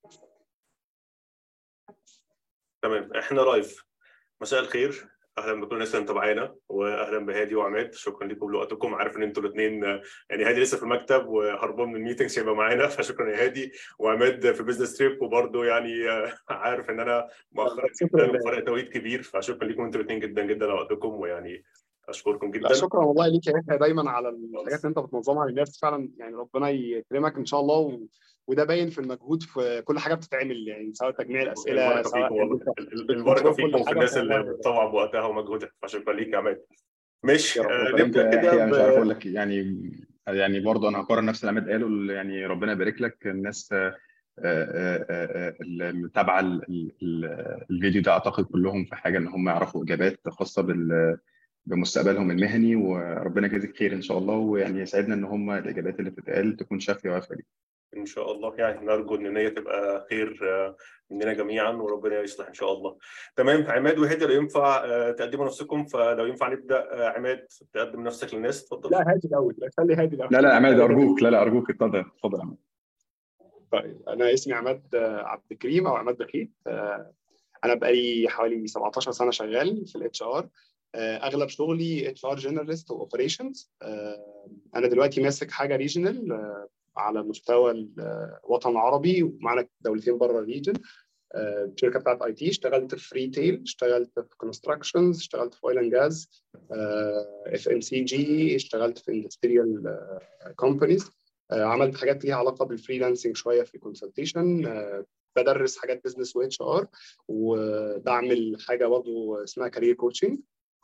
تمام احنا لايف مساء الخير اهلا بكل الناس اللي متابعانا واهلا بهادي وعماد شكرا لكم لوقتكم عارف ان انتوا الاثنين يعني هادي لسه في المكتب وهربان من الميتنجز هيبقى معانا فشكرا يا هادي وعماد في بزنس تريب وبرده يعني عارف ان انا مؤخرا جدا فرق توقيت كبير فشكرا لكم انتوا الاثنين جدا جدا لوقتكم ويعني اشكركم جدا لا شكرا والله ليك يا يحيى دايما على الحاجات اللي انت بتنظمها للناس فعلا يعني ربنا يكرمك ان شاء الله و... وده باين في المجهود في كل حاجه بتتعمل يعني سواء تجميع الاسئله سواء البركه فيكم في الناس اللي بتطوع بوقتها ومجهودها فشكرا ليك يا عماد ماشي نبدا كده مش عارف اقول لك يعني يعني برضه انا هقارن نفس اللي عماد قاله يعني ربنا يبارك لك الناس المتابعه الفيديو ده اعتقد كلهم في حاجه ان هم يعرفوا اجابات خاصه بال بمستقبلهم المهني وربنا يجازيك خير ان شاء الله ويعني يسعدنا ان هم الاجابات اللي بتتقال تكون شافيه وافيه ان شاء الله يعني نرجو ان هي تبقى خير مننا جميعا وربنا يصلح ان شاء الله تمام عماد وهادي لو ينفع تقدموا نفسكم فلو ينفع نبدا عماد تقدم نفسك للناس اتفضل لا هادي الاول خلي هادي الاول لا لا عماد ارجوك لا لا ارجوك اتفضل اتفضل عماد طيب انا اسمي عماد عبد الكريم او عماد بخيت انا بقالي حوالي 17 سنه شغال في الاتش ار اغلب شغلي اتش ار جنراليست واوبريشنز انا دلوقتي ماسك حاجه ريجنال على مستوى الوطن العربي ومعانا دولتين بره الريجن الشركه بتاعت اي تي اشتغلت في ريتيل اشتغلت في كونستراكشنز اشتغلت في اويل اند جاز اف ام سي جي اشتغلت في اندستريال كومبانيز عملت حاجات ليها علاقه بالفريلانسنج شويه في كونسلتيشن بدرس حاجات بزنس واتش ار وبعمل حاجه برضه اسمها كارير كوتشنج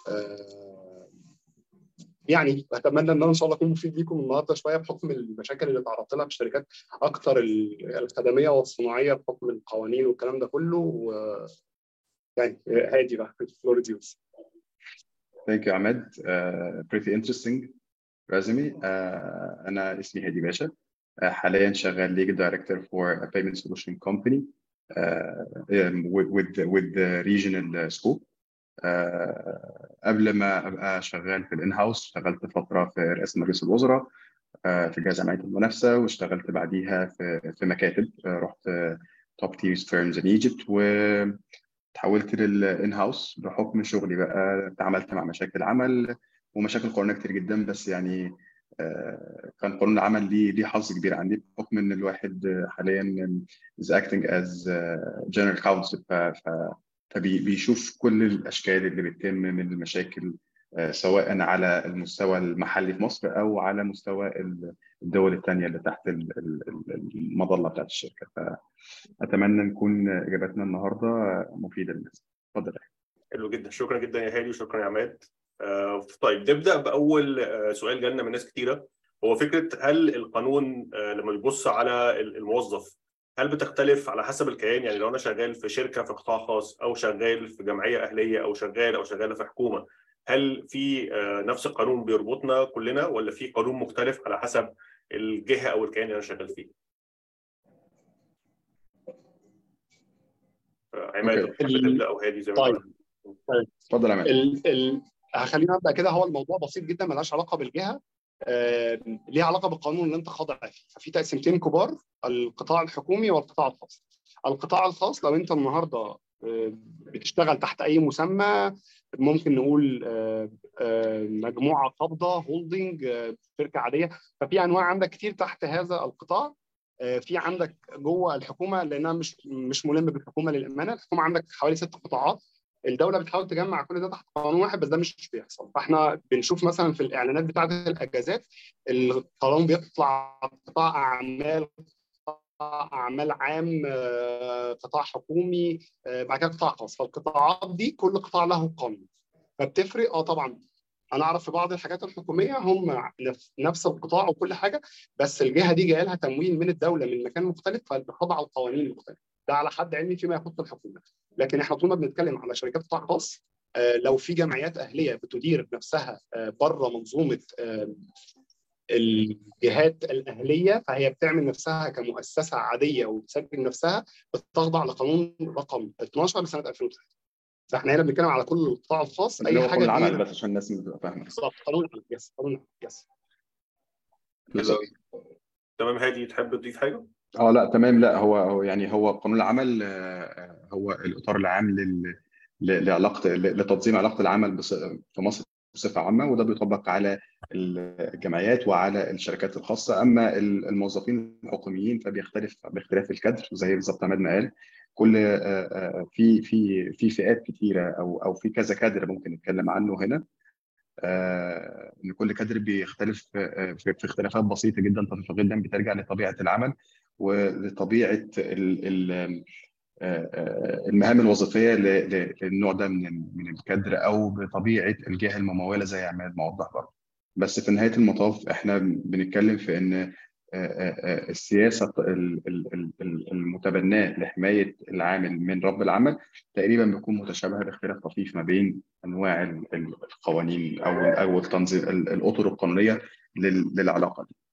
يعني اتمنى ان انا ان شاء الله اكون مفيد ليكم النهارده شويه بحكم المشاكل اللي تعرضت لها في الشركات اكتر الخدميه والصناعيه بحكم القوانين والكلام ده كله و يعني هادي بقى فلور ديوز ثانك يو عماد بريتي انترستنج ريزمي انا اسمي هادي باشا uh, حاليا شغال ليج دايركتور فور a payment solution company uh, with, with, with the regional scope أه قبل ما ابقى شغال في الان هاوس اشتغلت فتره في رئاسه مجلس الوزراء أه في جهاز جمعيه المنافسه واشتغلت بعديها في في مكاتب أه رحت توب تيرز فيرمز ان ايجيبت وتحولت للان هاوس بحكم شغلي بقى تعاملت مع مشاكل عمل ومشاكل قانونيه كتير جدا بس يعني كان قانون العمل ليه ليه حظ كبير عندي بحكم ان الواحد حاليا is acting as general counsel ف فبيشوف كل الاشكال اللي بتتم من المشاكل سواء على المستوى المحلي في مصر او على مستوى الدول الثانيه اللي تحت المظله بتاعت الشركه فاتمنى نكون اجاباتنا النهارده مفيده للناس اتفضل حلو جدا شكرا جدا يا هادي وشكرا يا عماد طيب نبدا باول سؤال جالنا من ناس كتيره هو فكره هل القانون لما بيبص على الموظف هل بتختلف على حسب الكيان يعني لو انا شغال في شركه في قطاع خاص او شغال في جمعيه اهليه او شغال او شغاله في حكومه هل في نفس القانون بيربطنا كلنا ولا في قانون مختلف على حسب الجهه او الكيان اللي انا شغال فيه؟ عماد تبدا او هادي زي ما طيب اتفضل يا عماد ال... ال... هخلينا ابدا كده هو الموضوع بسيط جدا ملهاش علاقه بالجهه آه... ليها علاقه بالقانون اللي انت خاضع فيه ففي تقسيمتين كبار القطاع الحكومي والقطاع الخاص القطاع الخاص لو انت النهارده آه... بتشتغل تحت اي مسمى ممكن نقول آه... مجموعه قابضه هولدنج شركه عاديه ففي انواع عندك كتير تحت هذا القطاع في عندك جوه الحكومه لانها مش مش ملم بالحكومه للامانه الحكومه عندك حوالي ست قطاعات الدوله بتحاول تجمع كل ده تحت قانون واحد بس ده مش بيحصل فاحنا بنشوف مثلا في الاعلانات بتاعه الاجازات القانون بيطلع قطاع اعمال قطاع اعمال عام قطاع حكومي بعد كده قطاع خاص فالقطاعات دي كل قطاع له قانون فبتفرق اه طبعا انا اعرف في بعض الحاجات الحكوميه هم نفس القطاع وكل حاجه بس الجهه دي جايه لها تمويل من الدوله من مكان مختلف فبتخضع القوانين المختلفه ده على حد علمي فيما يخص الحكومه لكن احنا طول ما بنتكلم على شركات قطاع خاص آه لو في جمعيات اهليه بتدير نفسها آه بره منظومه آه الجهات الاهليه فهي بتعمل نفسها كمؤسسه عاديه وبتسجل نفسها بتخضع لقانون رقم 12 لسنه 2003 فاحنا هنا بنتكلم على كل القطاع الخاص اي حاجه العمل بس عشان الناس تبقى فاهمه بالظبط قانون يس قانون يس تمام هادي تحب تضيف حاجه؟ اه لا تمام لا هو هو يعني هو قانون العمل آه، هو الاطار العام لل ل- لعلاقه ل- لتنظيم علاقه العمل بص- في مصر بصفه عامه وده بيطبق على الجمعيات وعلى الشركات الخاصه اما ال- الموظفين الحكوميين فبيختلف باختلاف الكادر زي بالظبط عماد ما قال كل آه، آه، في في في فئات كتيره او او في كذا كادر ممكن نتكلم عنه هنا آه، ان كل كادر بيختلف آه، في في اختلافات بسيطه جدا طفيفه جدا بترجع لطبيعه العمل ولطبيعه ال- ال- آه، آه، المهام الوظيفيه ل- ل- للنوع ده من من الكادر او بطبيعه الجهه المموله زي عماد ما وضح برضه بس في نهايه المطاف احنا بنتكلم في ان آه، آه، آه، السياسه ال- ال- ال- ال- المتبناه لحمايه العامل من رب العمل تقريبا بتكون متشابهه باختلاف طفيف ما بين انواع ال- ال- القوانين او او التنظيم ال- الاطر القانونيه لل- للعلاقه دي.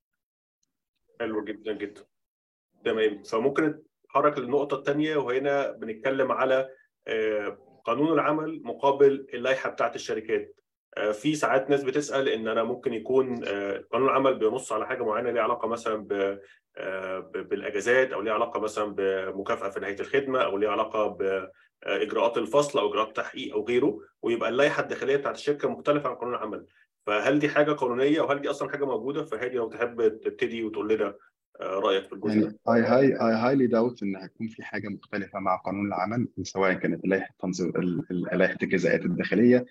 حلو جدا جدا تمام فممكن نتحرك للنقطة الثانية وهنا بنتكلم على آه، قانون العمل مقابل اللائحة بتاعت الشركات آه، في ساعات ناس بتسأل إن أنا ممكن يكون آه، قانون العمل بينص على حاجة معينة ليها علاقة مثلا ب- آه، ب- بالأجازات أو ليها علاقة مثلا بمكافأة في نهاية الخدمة أو ليها علاقة بإجراءات الفصل أو إجراءات تحقيق أو غيره ويبقى اللائحة الداخلية بتاعت الشركة مختلفة عن قانون العمل فهل دي حاجة قانونية وهل دي أصلا حاجة موجودة فهادي لو تحب تبتدي وتقول لنا آه، رأيك في الجزء ده يعني اي هاي اي هايلي داوت ان هيكون في حاجه مختلفه مع قانون العمل سواء كانت لائحه تنظيم ال- ال- لائحه الجزاءات الداخليه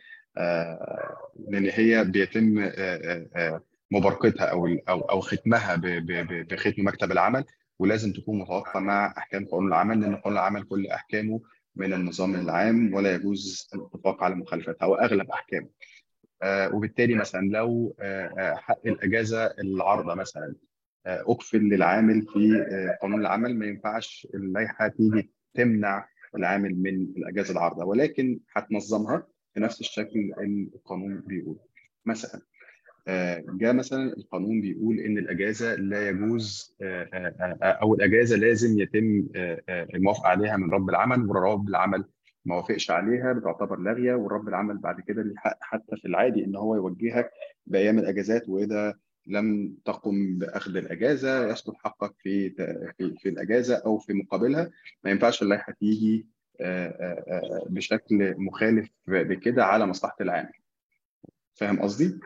آه، لان هي بيتم آه، آه، آه، مباركتها او او او ختمها ب- ب- ب- بختم مكتب العمل ولازم تكون متوافقه مع احكام قانون العمل لان قانون العمل كل احكامه من النظام العام ولا يجوز الاتفاق على مخالفتها او اغلب احكامه آه، وبالتالي مثلا لو آه، آه، حق الاجازه العارضه مثلا آه، اكفل للعامل في آه، قانون العمل ما ينفعش اللائحه تيجي تمنع العامل من الاجازه العارضه ولكن هتنظمها في نفس الشكل اللي القانون بيقول مثلا آه، جاء مثلا القانون بيقول ان الاجازه لا يجوز آه، آه، آه، او الاجازه لازم يتم آه، آه، الموافقه عليها من رب العمل ورب العمل ما وافقش عليها بتعتبر لاغيه ورب العمل بعد كده ليه حق حتى في العادي ان هو يوجهك بايام الاجازات واذا لم تقم باخذ الاجازه يسقط حقك في في, في الاجازه او في مقابلها ما ينفعش اللائحه تيجي آه، آه، آه، بشكل مخالف بكده على مصلحه العامل فاهم قصدي؟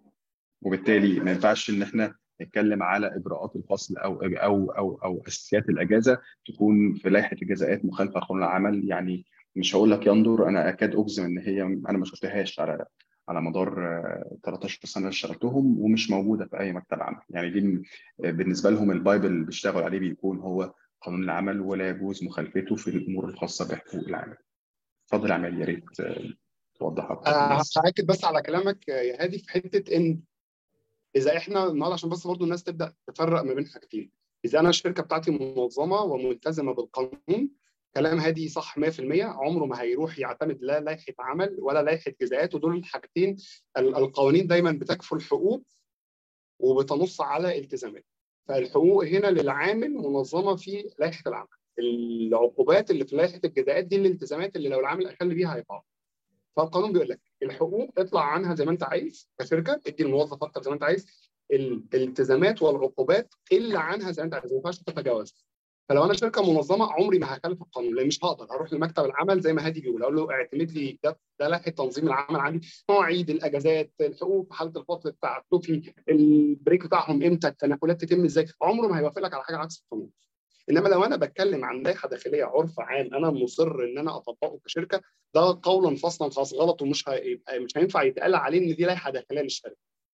وبالتالي ما ينفعش ان احنا نتكلم على اجراءات الفصل او او او او اساسيات الاجازه تكون في لائحه الجزاءات مخالفه لقانون العمل يعني مش هقول لك ينظر انا اكاد اجزم ان هي انا ما شفتهاش على على مدار آه، 13 سنه اللي اشتغلتهم ومش موجوده في اي مكتب عمل يعني دي م- بالنسبه لهم البايبل اللي بيشتغلوا عليه بيكون هو قانون العمل ولا يجوز مخالفته في الامور الخاصه بحقوق العمل اتفضل يا عماد يا ريت آه، توضح اكتر آه، للناس. هاكد بس على كلامك آه، يا هادي في حته ان اذا احنا النهارده عشان بس برضو الناس تبدا تفرق ما بين حاجتين اذا انا الشركه بتاعتي منظمه وملتزمه بالقانون كلام هادي صح 100% عمره ما هيروح يعتمد لا لائحه عمل ولا لائحه جزاءات ودول الحاجتين ال- القوانين دايما بتكفل حقوق وبتنص على التزامات فالحقوق هنا للعامل منظمه في لائحه العمل العقوبات اللي في لائحه الجزاءات دي الالتزامات اللي لو العامل اخل بيها هيقع فالقانون بيقول لك الحقوق اطلع عنها زي ما انت عايز كشركه ادي الموظف اكتر زي ما انت عايز الالتزامات والعقوبات قل عنها زي ما انت عايز ما ينفعش تتجاوزها فلو انا شركه منظمه عمري ما هخالف القانون لان مش هقدر هروح لمكتب العمل زي ما هادي بيقول اقول له اعتمد لي ده ده لائحه تنظيم العمل عندي مواعيد الاجازات الحقوق في حاله الفصل بتاع التوفي البريك بتاعهم امتى التنقلات تتم ازاي عمره ما هيوافق لك على حاجه عكس القانون انما لو انا بتكلم عن لائحه داخليه عرف عام انا مصر ان انا اطبقه كشركه ده قولا فصلا خلاص غلط ومش هيبقى مش هينفع يتقال عليه ان دي لائحه داخليه للشركه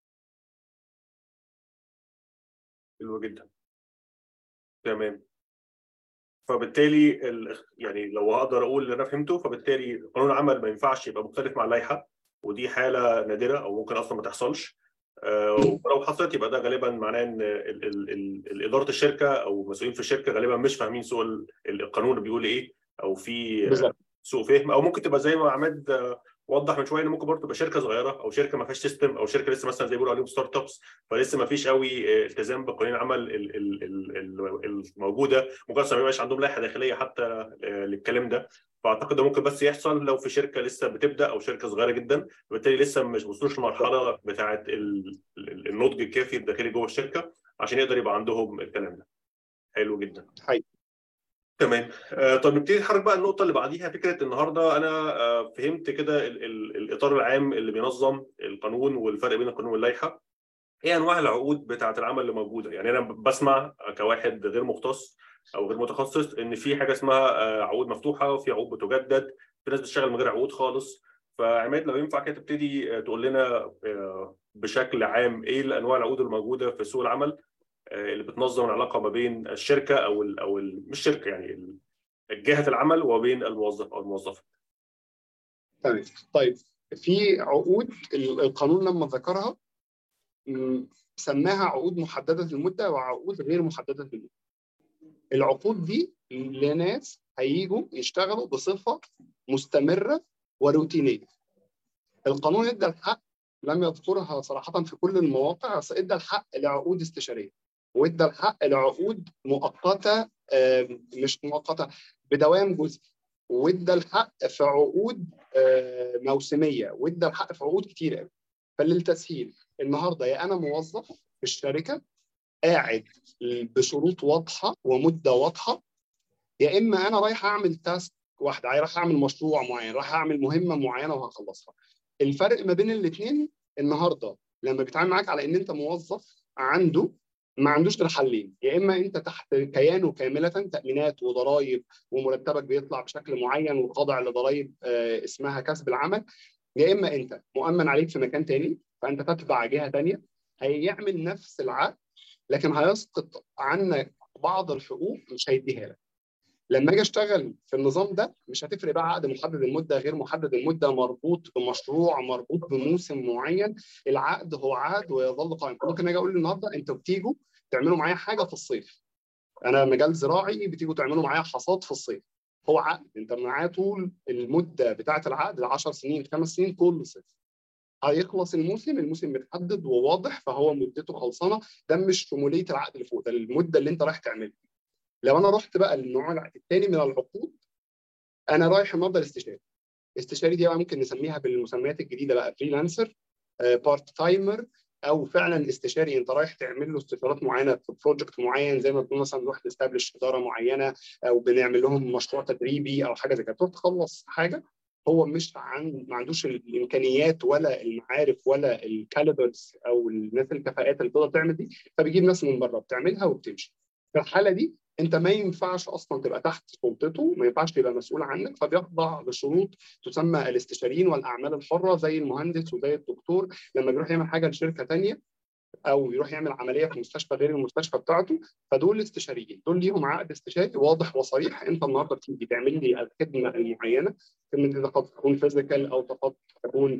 حلو جدا تمام فبالتالي ال... يعني لو هقدر اقول اللي انا فهمته فبالتالي قانون العمل ما ينفعش يبقى مختلف مع اللائحه ودي حاله نادره او ممكن اصلا ما تحصلش آه، ولو حصلت يبقى ده غالبا معناه ان ال... ال... ال... اداره الشركه او مسؤولين في الشركه غالبا مش فاهمين سوق ال... القانون بيقول ايه او في بالظبط سوء فهم او ممكن تبقى زي ما عماد آه، وضح من شويه ان ممكن برضه تبقى شركه صغيره او شركه ما فيهاش سيستم او شركه لسه مثلا زي ما بيقولوا عليهم ستارت ابس فلسه ما فيش قوي آه، التزام بقوانين العمل ال- ال- ال- ال- الموجوده ممكن اصلا ما يبقاش عندهم لائحه داخليه حتى آه، للكلام ده فاعتقد ده ممكن بس يحصل لو في شركه لسه بتبدا او شركه صغيره جدا وبالتالي لسه مش وصلوش للمرحله بتاعه ال- ال- النضج الكافي الداخلي جوه الشركه عشان يقدر يبقى عندهم الكلام ده حلو جدا حقيقي. تمام آه طب نبتدي نتحرك بقى النقطه اللي بعديها فكره النهارده انا آه فهمت كده ال ال الاطار العام اللي بينظم القانون والفرق بين القانون واللائحه ايه انواع العقود بتاعه العمل اللي موجوده يعني انا بسمع كواحد غير مختص او غير متخصص ان في حاجه اسمها آه عقود مفتوحه وفي عقود بتجدد في ناس بتشتغل من غير عقود خالص فعماد لو ينفع كده تبتدي تقول لنا بشكل عام ايه انواع العقود الموجوده في سوق العمل اللي بتنظم العلاقه ما بين الشركه او ال او ال مش شركه يعني جهه العمل وبين الموظف او الموظفه. تمام طيب في عقود القانون لما ذكرها سماها عقود محدده المده وعقود غير محدده المده. العقود دي لناس هيجوا يشتغلوا بصفه مستمره وروتينيه. القانون ادى الحق لم يذكرها صراحه في كل المواقع بس ادى الحق لعقود استشاريه وادى الحق لعقود مؤقته مش مؤقته بدوام جزئي وادى الحق في عقود موسميه وادى الحق في عقود كتير قوي فللتسهيل النهارده يا انا موظف في الشركه قاعد بشروط واضحه ومده واضحه يا اما انا رايح اعمل تاسك واحده رايح اعمل مشروع معين رايح اعمل مهمه معينه وهخلصها الفرق ما بين الاثنين النهارده لما بيتعامل معاك على ان انت موظف عنده ما عندوش غير حلين يا اما انت تحت كيانه كامله تامينات وضرائب ومرتبك بيطلع بشكل معين وخاضع لضرائب آه اسمها كسب العمل يا اما انت مؤمن عليك في مكان تاني فانت تتبع جهه تانيه هيعمل نفس العقد لكن هيسقط عنك بعض الحقوق مش هيديها لك لما اجي اشتغل في النظام ده مش هتفرق بقى عقد محدد المده غير محدد المده مربوط بمشروع مربوط بموسم معين العقد هو عقد ويظل قائم ممكن اجي اقول النهارده انتوا بتيجوا تعملوا معايا حاجه في الصيف انا مجال زراعي بتيجوا تعملوا معايا حصاد في الصيف هو عقد انت معاه طول المده بتاعه العقد 10 سنين خمس سنين كل صيف هيخلص الموسم الموسم متحدد وواضح فهو مدته خلصانه ده مش شموليه العقد اللي فوق ده المده اللي انت رايح تعملها لو انا رحت بقى للنوع الثاني من العقود انا رايح النهارده الاستشاري الاستشاري دي بقى ممكن نسميها بالمسميات الجديده بقى فريلانسر بارت تايمر او فعلا استشاري انت رايح تعمل له استشارات معينه في بروجكت معين زي ما بنقول مثلا نروح نستبلش اداره معينه او بنعمل لهم مشروع تدريبي او حاجه زي كده تروح تخلص حاجه هو مش عن ما عندوش الامكانيات ولا المعارف ولا الكاليبرز او الناس الكفاءات اللي تقدر تعمل دي فبيجيب ناس من بره بتعملها وبتمشي في الحاله دي انت ما ينفعش اصلا تبقى تحت سلطته ما ينفعش تبقى مسؤول عنك فبيخضع لشروط تسمى الاستشاريين والاعمال الحره زي المهندس وزي الدكتور لما بيروح يعمل حاجه لشركه ثانيه او يروح يعمل عمليه في مستشفى غير المستشفى بتاعته فدول استشاريين دول ليهم عقد استشاري واضح وصريح انت النهارده بتيجي تعمل لي الخدمه المعينه الخدمه دي قد تكون فيزيكال او قد تكون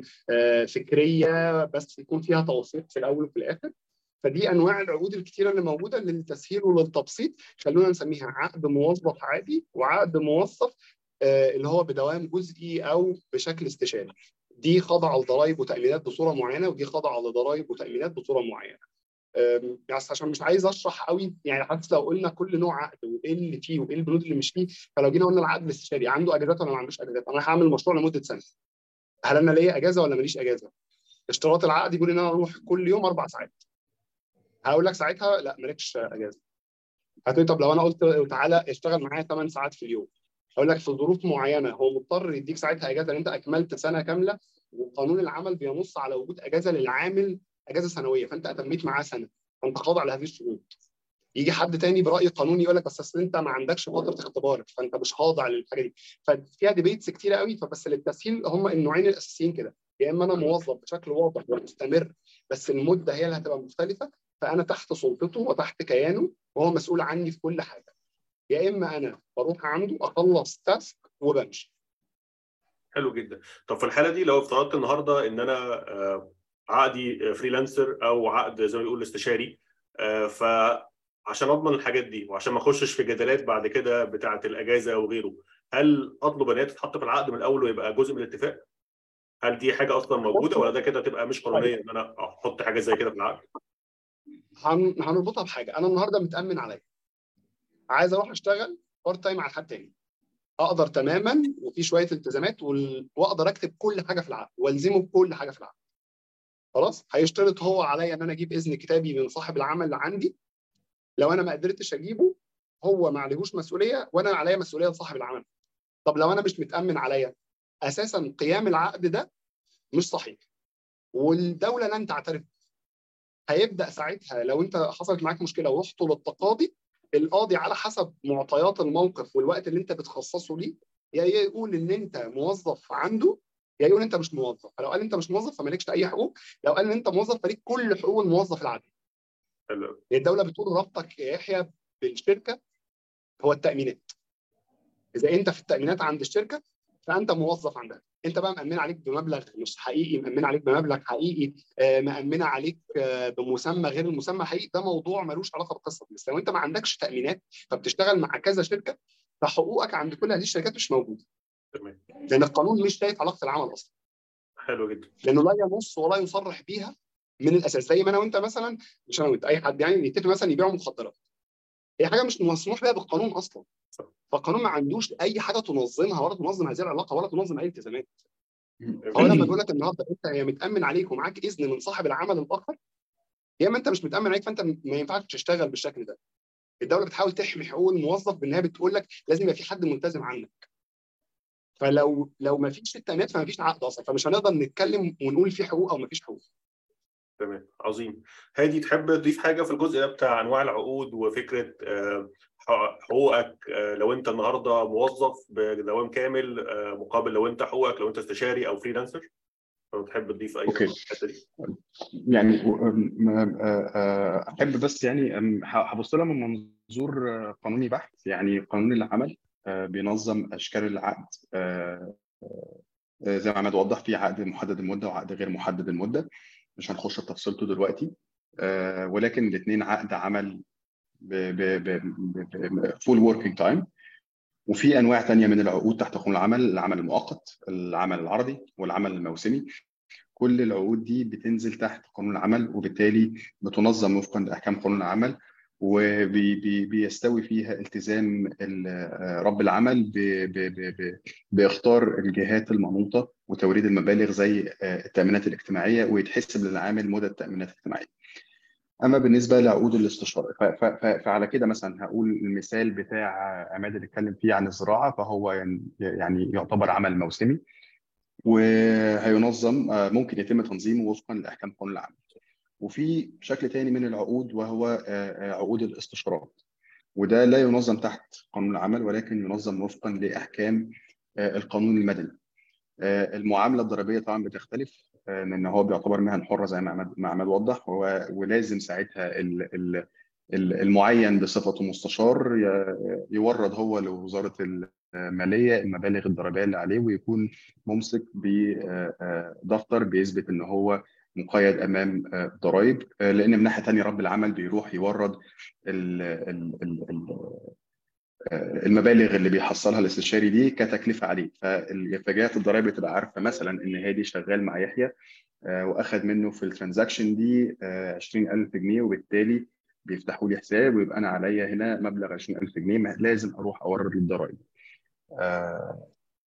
فكريه بس يكون فيها توثيق في الاول وفي الاخر فدي انواع العقود الكثيره اللي موجوده للتسهيل وللتبسيط خلونا نسميها عقد موظف عادي وعقد موظف اللي هو بدوام جزئي او بشكل استشاري دي خاضعه لضرائب وتامينات بصوره معينه ودي خاضعه لضرائب وتامينات بصوره معينه بس عشان مش عايز اشرح قوي يعني حتى لو قلنا كل نوع عقد وايه اللي فيه وايه البنود اللي مش فيه فلو جينا قلنا العقد الاستشاري عنده اجازات ولا ما عندوش اجازات انا هعمل مشروع لمده سنه هل انا ليا اجازه ولا ماليش اجازه اشتراط العقد يقول ان انا اروح كل يوم اربع ساعات هقول لك ساعتها لا مالكش اجازه هتقول طب لو انا قلت تعالى اشتغل معايا 8 ساعات في اليوم اقول لك في ظروف معينه هو مضطر يديك ساعتها اجازه لان انت اكملت سنه كامله وقانون العمل بينص على وجود اجازه للعامل اجازه سنويه فانت اتميت معاه سنه فانت خاضع لهذه الشروط يجي حد تاني براي قانوني يقول لك بس اصل انت ما عندكش فتره اختبار فانت مش خاضع للحاجه دي ففيها ديبيتس كتيره قوي فبس للتسهيل هم النوعين الاساسيين كده يا اما انا موظف بشكل واضح ومستمر بس المده هي اللي هتبقى مختلفه فانا تحت سلطته وتحت كيانه وهو مسؤول عني في كل حاجه يا اما انا بروح عنده اخلص تاسك وبمشي حلو جدا طب في الحاله دي لو افترضت النهارده ان انا عقدي فريلانسر او عقد زي ما بيقول استشاري فعشان اضمن الحاجات دي وعشان ما اخشش في جدالات بعد كده بتاعه الاجازه او غيره هل اطلب ان هي تتحط في العقد من الاول ويبقى جزء من الاتفاق؟ هل دي حاجه اصلا موجوده ولا ده كده تبقى مش قانونيه ان انا احط حاجه زي كده في العقد؟ هنربطها بحاجه انا النهارده متامن عليا عايز اروح اشتغل بارت تايم على حد تاني اقدر تماما وفي شويه التزامات واقدر اكتب كل حاجه في العقد والزمه بكل حاجه في العقد خلاص هيشترط هو عليا ان انا اجيب اذن كتابي من صاحب العمل اللي عندي لو انا ما قدرتش اجيبه هو ما عليهوش مسؤوليه وانا عليا مسؤوليه لصاحب العمل طب لو انا مش متامن عليا اساسا قيام العقد ده مش صحيح والدوله لن تعترف هيبدا ساعتها لو انت حصلت معاك مشكله ورحت للتقاضي القاضي على حسب معطيات الموقف والوقت اللي انت بتخصصه ليه يا يقول ان انت موظف عنده يا يقول انت مش موظف فلو قال انت مش موظف فمالكش اي حقوق لو قال ان انت موظف فليك كل حقوق الموظف العادي حلو الدوله بتقول ربطك يا يحيى بالشركه هو التامينات اذا انت في التامينات عند الشركه فانت موظف عندها انت بقى مأمن عليك بمبلغ مش حقيقي مأمن عليك بمبلغ حقيقي آه، مأمنه عليك آه، بمسمى غير المسمى حقيقي ده موضوع ملوش علاقه بالقصه دي بس لو انت ما عندكش تأمينات فبتشتغل مع كذا شركه فحقوقك عند كل هذه الشركات مش موجوده تمام لان القانون مش شايف علاقه العمل اصلا حلو جدا لانه لا ينص ولا يصرح بيها من الاساس زي ما انا وانت مثلا مش انا وانت اي حد يعني يتفق مثلا يبيعوا مخدرات هي حاجه مش مسموح بها بالقانون اصلا صح. فالقانون ما عندوش اي حاجه تنظمها ولا تنظم هذه العلاقه ولا تنظم اي التزامات هو لما بيقول لك النهارده انت يا متامن عليك ومعاك اذن من صاحب العمل الاخر يا اما انت مش متامن عليك فانت ما ينفعش تشتغل بالشكل ده الدوله بتحاول تحمي حقوق الموظف بانها بتقول لك لازم يبقى في حد ملتزم عنك فلو لو ما فيش التامينات فما فيش عقد اصلا فمش هنقدر نتكلم ونقول في حقوق او ما فيش حقوق تمام عظيم هادي تحب تضيف حاجه في الجزء ده بتاع انواع العقود وفكره آه، حقوقك آه، لو انت النهارده موظف بدوام كامل آه، مقابل لو انت حقوقك لو انت استشاري او فريلانسر لو تحب تضيف اي أوكي. حاجة في الحته دي يعني أم- أم- آه، احب بس يعني أم، ه- هبص لها من منظور آه، قانوني بحت يعني قانون العمل آه، بينظم اشكال العقد آه، آه، زي ما عماد وضح في عقد محدد المده وعقد غير محدد المده مش هنخش في تفصيلته دلوقتي آه، ولكن الاثنين عقد عمل فول وركينج تايم وفي انواع تانية من العقود تحت قانون العمل العمل المؤقت العمل العرضي والعمل الموسمي كل العقود دي بتنزل تحت قانون العمل وبالتالي بتنظم وفقا لاحكام قانون العمل وبيستوي فيها التزام ال- رب العمل ب- ب- ب- ب- باختار الجهات المنوطه وتوريد المبالغ زي التامينات الاجتماعيه ويتحسب للعامل مدة تامينات اجتماعيه. اما بالنسبه لعقود الاستشاره ف- ف- ف- فعلى كده مثلا هقول المثال بتاع عماد اللي اتكلم فيه عن الزراعه فهو يعني- يعني يعتبر عمل موسمي وهينظم آه، ممكن يتم تنظيمه وفقا لاحكام قانون العمل. وفي شكل تاني من العقود وهو آه، آه، عقود الاستشارات وده لا ينظم تحت قانون العمل ولكن ينظم وفقا لاحكام آه، القانون المدني. آه، المعامله الضريبيه طبعا بتختلف آه، لان هو بيعتبر مهن حره زي ما عماد ما عماد وضح و- ولازم ساعتها ال- ال- ال- المعين بصفته مستشار ي- يورد هو لوزاره الماليه المبالغ الضريبيه اللي عليه ويكون ممسك بدفتر بيثبت ان هو مقيد امام آه، ضرائب آه، لان من ناحيه ثانيه رب العمل بيروح يورد ال ال ال ال آه، المبالغ اللي بيحصلها الاستشاري دي كتكلفه عليه فجهات الضرائب بتبقى عارفه مثلا ان هادي شغال مع يحيى آه، واخد منه في الترانزاكشن دي آه، 20000 جنيه وبالتالي بيفتحوا لي حساب ويبقى انا عليا هنا مبلغ 20000 جنيه ما- لازم اروح اورد للضرائب آه،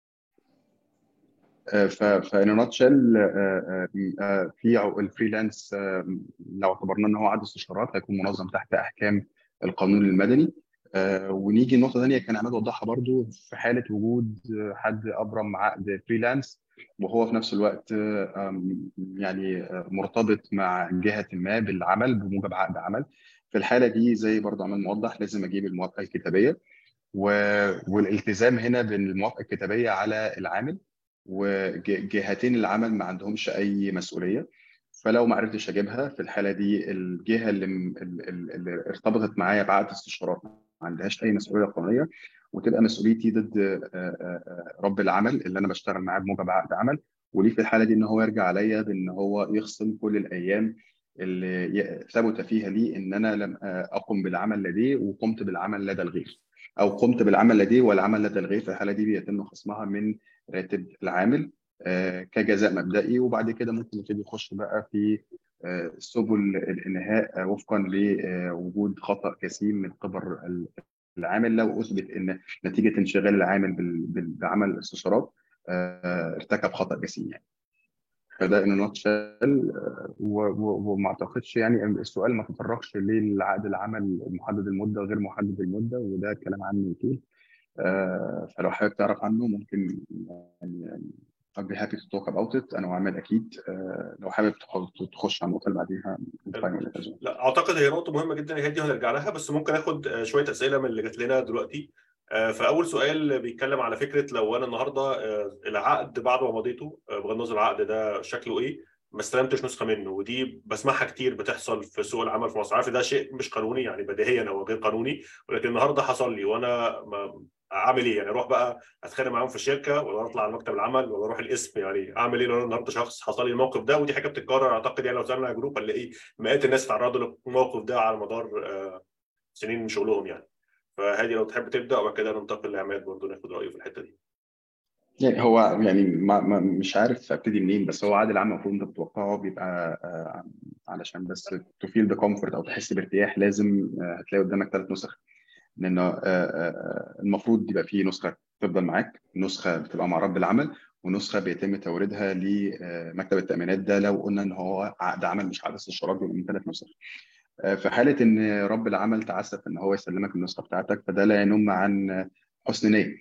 آه، ف فان نوتشل في عق- الفريلانس آه، لو اعتبرنا ان هو عقد استشارات هيكون منظم تحت احكام القانون المدني آه، ونيجي لنقطه ثانيه كان عماد وضحها برضو في حاله وجود آه، حد ابرم عقد فريلانس وهو في نفس الوقت آه، آم، يعني آه، مرتبط مع جهه ما بالعمل بموجب عقد عمل في الحاله دي زي برضو عماد موضح لازم اجيب الموافقه الكتابيه و- والالتزام هنا بالموافقه الكتابيه على العامل وجهتين العمل ما عندهمش اي مسؤوليه فلو ما عرفتش اجيبها في الحاله دي الجهه اللي, اللي اللي ارتبطت معايا بعقد استشارات ما عندهاش اي مسؤوليه قانونيه وتبقى مسؤوليتي ضد آه، آه، آه، رب العمل اللي انا بشتغل معاه بموجب عقد عمل وليه في الحاله دي ان هو يرجع عليا بان هو يخصم كل الايام اللي ي- ثبت فيها لي ان انا لم آه، اقم بالعمل لديه وقمت بالعمل لدى الغير او قمت بالعمل لديه والعمل لدى الغير في الحاله دي بيتم خصمها من راتب العامل آه، كجزاء مبدئي وبعد كده ممكن يبتدي يخش بقى في آه، سبل الانهاء آه، وفقا لوجود خطا جسيم من قبل ال- العامل لو اثبت ان نتيجه انشغال العامل بال- بال- بعمل الاستشارات آه، ارتكب خطا جسيم يعني. فده ان نوتشال وما اعتقدش يعني السؤال ما تطرقش ليه العقد العمل محدد المده وغير محدد المده وده كلام عنه يطول آه، فلو حابب تعرف عنه ممكن يعني I'll be happy to talk about it انا وعماد اكيد آه، لو حابب تخ- تخش على النقطه اللي بعديها final as well. لا اعتقد هي نقطه مهمه جدا هي دي هنرجع لها بس ممكن اخد آه، شويه اسئله من اللي جات لنا دلوقتي آه، فاول سؤال بيتكلم على فكره لو انا النهارده آه، العقد بعد ما مضيته آه، بغض النظر العقد ده شكله ايه ما استلمتش نسخه منه ودي بسمعها كتير بتحصل في سوق العمل في مصر عارف ده شيء مش قانوني يعني بديهيا او غير قانوني ولكن النهارده حصل لي وانا ما اعمل ايه يعني اروح بقى اتخانق معاهم في الشركه ولا اطلع على مكتب العمل ولا اروح القسم يعني اعمل ايه لو انا النهارده شخص حصل لي الموقف ده ودي حاجه بتتكرر اعتقد يعني لو سالنا جروب هنلاقي مئات الناس تعرضوا للموقف ده على مدار آه، سنين من شغلهم يعني فهادي لو تحب تبدا وبعد كده ننتقل لعماد برضه ناخد رايه في الحته دي يعني هو يعني ما ما مش عارف ابتدي منين بس هو عقد العمل المفروض انت بتوقعه بيبقى آه، علشان بس تفيل بكومفورت او تحس بارتياح لازم آه، هتلاقي قدامك ثلاث نسخ لانه آه، آه، المفروض يبقى في نسخه تفضل معاك نسخه بتبقى مع رب العمل ونسخه بيتم توريدها لمكتب التامينات ده لو قلنا ان هو عقد عمل مش عقد استشارات بيبقى من ثلاث نسخ آه، في حاله ان رب العمل تعسف ان هو يسلمك النسخه بتاعتك فده لا ينم عن حسن نيه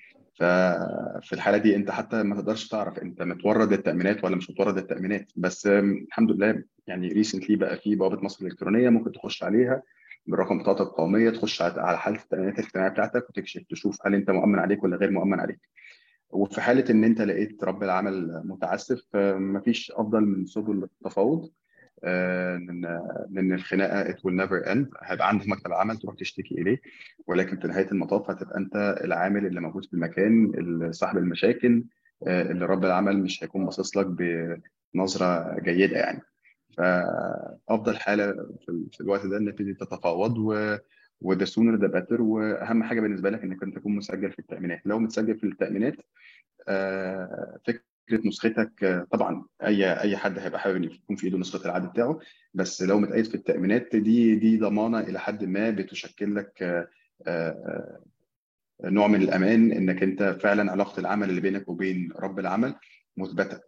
ففي الحاله دي انت حتى ما تقدرش تعرف انت متورد التامينات ولا مش متورد التامينات بس آم، الحمد لله يعني ريسنتلي بقى في بوابه مصر الالكترونيه ممكن تخش عليها بالرقم بتاعتك القوميه تخش على على حاله التامينات الاجتماعيه بتاعتك وتكشف تشوف هل انت مؤمن عليك ولا غير مؤمن عليك وفي حاله ان انت لقيت رب العمل متعسف مفيش افضل من سبل التفاوض آه، لان لان الخناقه it will never end هيبقى عندك مكتب عمل تروح تشتكي اليه ولكن في نهايه المطاف هتبقى انت العامل اللي موجود في المكان اللي صاحب المشاكل آه، اللي رب العمل مش هيكون باصص لك بنظره جيده يعني فافضل حاله في ال- في الوقت ده انك تبتدي تتفاوض و وده sooner the better واهم حاجه بالنسبه لك انك انت تكون مسجل في التامينات لو متسجل في التامينات آه، فكره نسختك آه، طبعا اي اي حد هيبقى حابب ان يكون في ايده نسخه العقد بتاعه بس لو متقيد في التامينات دي دي ضمانه الى حد ما بتشكل لك آه، آه، نوع من الامان انك انت فعلا علاقه العمل اللي بينك وبين رب العمل مثبته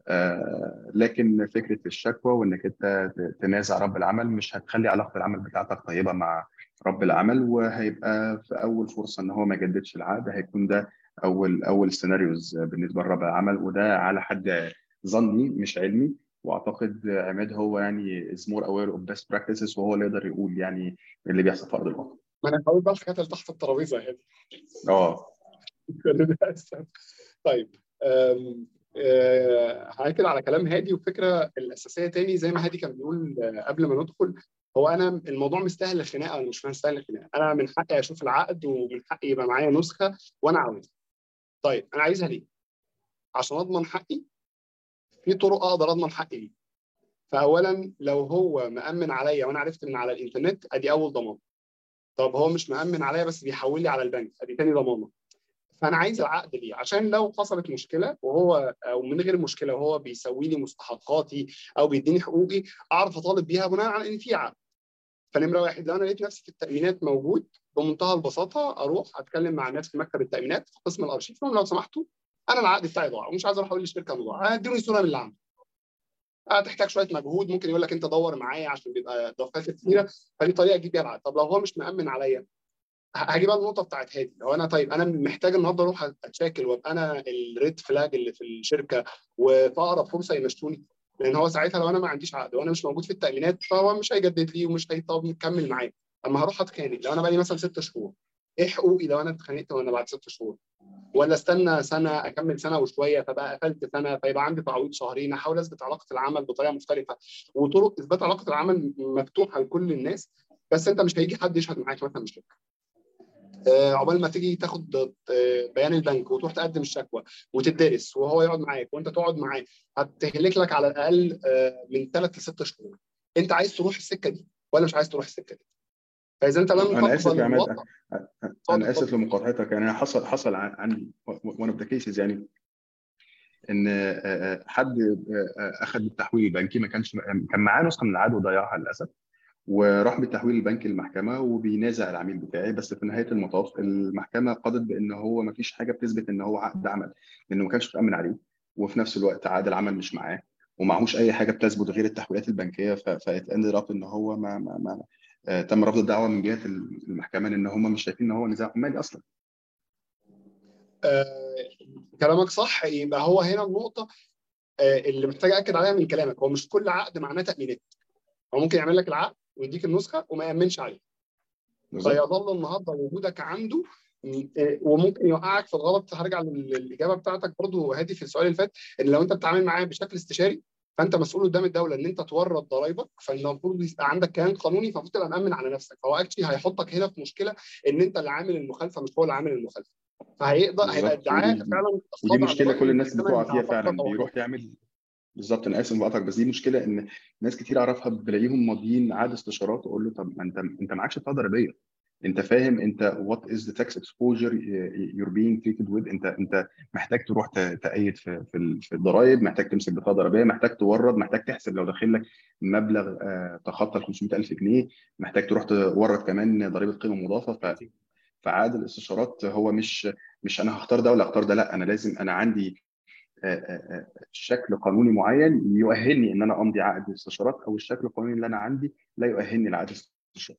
آه، لكن فكره الشكوى وانك انت ت- تنازع رب العمل مش هتخلي علاقه العمل بتاعتك طيبه مع رب العمل وهيبقى في اول فرصه ان هو ما يجددش العقد هيكون ده اول اول سيناريوز بالنسبه لرب العمل وده على حد ظني مش علمي واعتقد عماد هو يعني is more aware of best practices وهو اللي يقدر يقول يعني اللي بيحصل في ارض الواقع. ما انا هقول بقى الحاجات اللي تحت الترابيزه يعني اه للاسف طيب أم، آه، هاكد على كلام هادي والفكره الاساسيه تاني زي ما هادي كان بيقول آه، قبل ما ندخل هو انا الموضوع مستاهل الخناقه ولا مش مستاهل الخناقه انا من حقي اشوف العقد ومن حقي يبقى معايا نسخه وانا عاوزها طيب انا عايزها ليه عشان اضمن حقي في طرق اقدر اضمن حقي ليه فاولا لو هو مأمن عليا وانا عرفت من على الانترنت ادي اول ضمان طب هو مش مأمن عليا بس بيحول لي على البنك ادي تاني ضمانه فانا عايز العقد ليه عشان لو حصلت مشكله وهو او من غير مشكله وهو بيسوي لي مستحقاتي او بيديني حقوقي اعرف اطالب بيها بناء على ان في عقد فنمره واحد لو انا لقيت نفسي في التامينات موجود بمنتهى البساطه اروح اتكلم مع الناس في مكتب التامينات في قسم الارشيف أقول لهم لو سمحتوا انا العقد بتاعي ضاع ومش عايز اروح اقول للشركه انه ضاع ادوني صوره من اللي عندي هتحتاج شويه مجهود ممكن يقول لك انت دور معايا عشان بيبقى دفعات كتيره فدي طريقه اجيب بيها العقد طب لو هو مش مامن عليا هجيب بقى النقطه بتاعت هادي لو انا طيب انا محتاج النهارده اروح اتشاكل وابقى انا الريد فلاج اللي في الشركه وفي اقرب فرصه يمشوني لان هو ساعتها لو انا ما عنديش عقد وانا مش موجود في التامينات فهو مش هيجدد لي ومش هيطب مكمل معايا اما هروح اتخانق لو انا بقى لي مثلا ست شهور ايه حقوقي لو انا اتخانقت وانا بعد ست شهور ولا استنى سنه اكمل سنه وشويه فبقى قفلت سنه فيبقى عندي تعويض شهرين احاول اثبت علاقه العمل بطريقه مختلفه وطرق اثبات علاقه العمل مفتوحه لكل الناس بس انت مش هيجي حد يشهد معاك مثلا مش آه، عقبال ما تيجي تاخد آه، بيان البنك وتروح تقدم الشكوى وتدرس وهو يقعد معاك وانت تقعد معاه هتهلك لك على الاقل آه، من ثلاث لست شهور انت عايز تروح السكه دي ولا مش عايز تروح السكه دي فاذا انت لم انا اسف تقبل يا عماد الواقع انا اسف اتفضل. لمقاطعتك يعني حصل حصل عن- عندي one of the cases يعني ان آه، آه، حد آه، آه، اخذ التحويل البنكي ما كانش كان معاه نسخه من العقد وضيعها للاسف وراح بالتحويل البنكي للمحكمه وبينازع العميل بتاعي بس في نهايه المطاف المحكمه قضت بان هو ما فيش حاجه بتثبت ان هو عقد عمل لانه ما كانش متامن عليه وفي نفس الوقت عقد العمل مش معاه ومعهوش اي حاجه بتثبت غير التحويلات البنكيه فاتاندد اب ان هو ما, ما, ما آه، تم رفض الدعوه من جهه المحكمه ان هم مش شايفين ان هو نزاع مالي اصلا آه، كلامك صح يبقى هو هنا النقطه آه، اللي محتاج اكد عليها من كلامك هو مش كل عقد معناه تامينات هو ممكن يعمل لك العقد ويديك النسخه وما يامنش عليه فيظل النهارده وجودك عنده آه، وممكن يوقعك في الغلط هرجع للاجابه بتاعتك برضو هادي في السؤال اللي فات ان لو انت بتتعامل معاه بشكل استشاري فانت مسؤول قدام الدوله ان انت تورط ضرايبك فالمفروض يبقى عندك كيان قانوني فالمفروض تبقى مامن على نفسك فهو اكشلي هيحطك هنا في مشكله ان انت اللي عامل المخالفه مش هو اللي عامل المخالفه فهيقدر هيبقى ادعاء فعلا ودي مشكله كل الناس بتقع فيها فعلا بيروح يعمل بالظبط انا اسف بقطعك بس دي مشكله ان ناس كتير اعرفها بلاقيهم ماضيين عقد استشارات واقول له طب ما انت انت معكش بطاقه ضريبيه انت فاهم انت وات از ذا تاكس اكسبوجر يور بينج تريتد وذ انت انت محتاج تروح تأيد في في, في الضرايب محتاج تمسك بطاقه ضريبيه محتاج تورد محتاج تحسب لو داخل لك مبلغ آه، تخطى ال 500000 جنيه محتاج تروح تورد كمان ضريبه قيمه مضافه ف فعقد الاستشارات هو مش مش انا هختار ده ولا اختار ده لا انا لازم انا عندي آه، آه، شكل قانوني معين يؤهلني ان انا امضي عقد استشارات او الشكل القانوني اللي انا عندي لا يؤهلني لعقد استشارات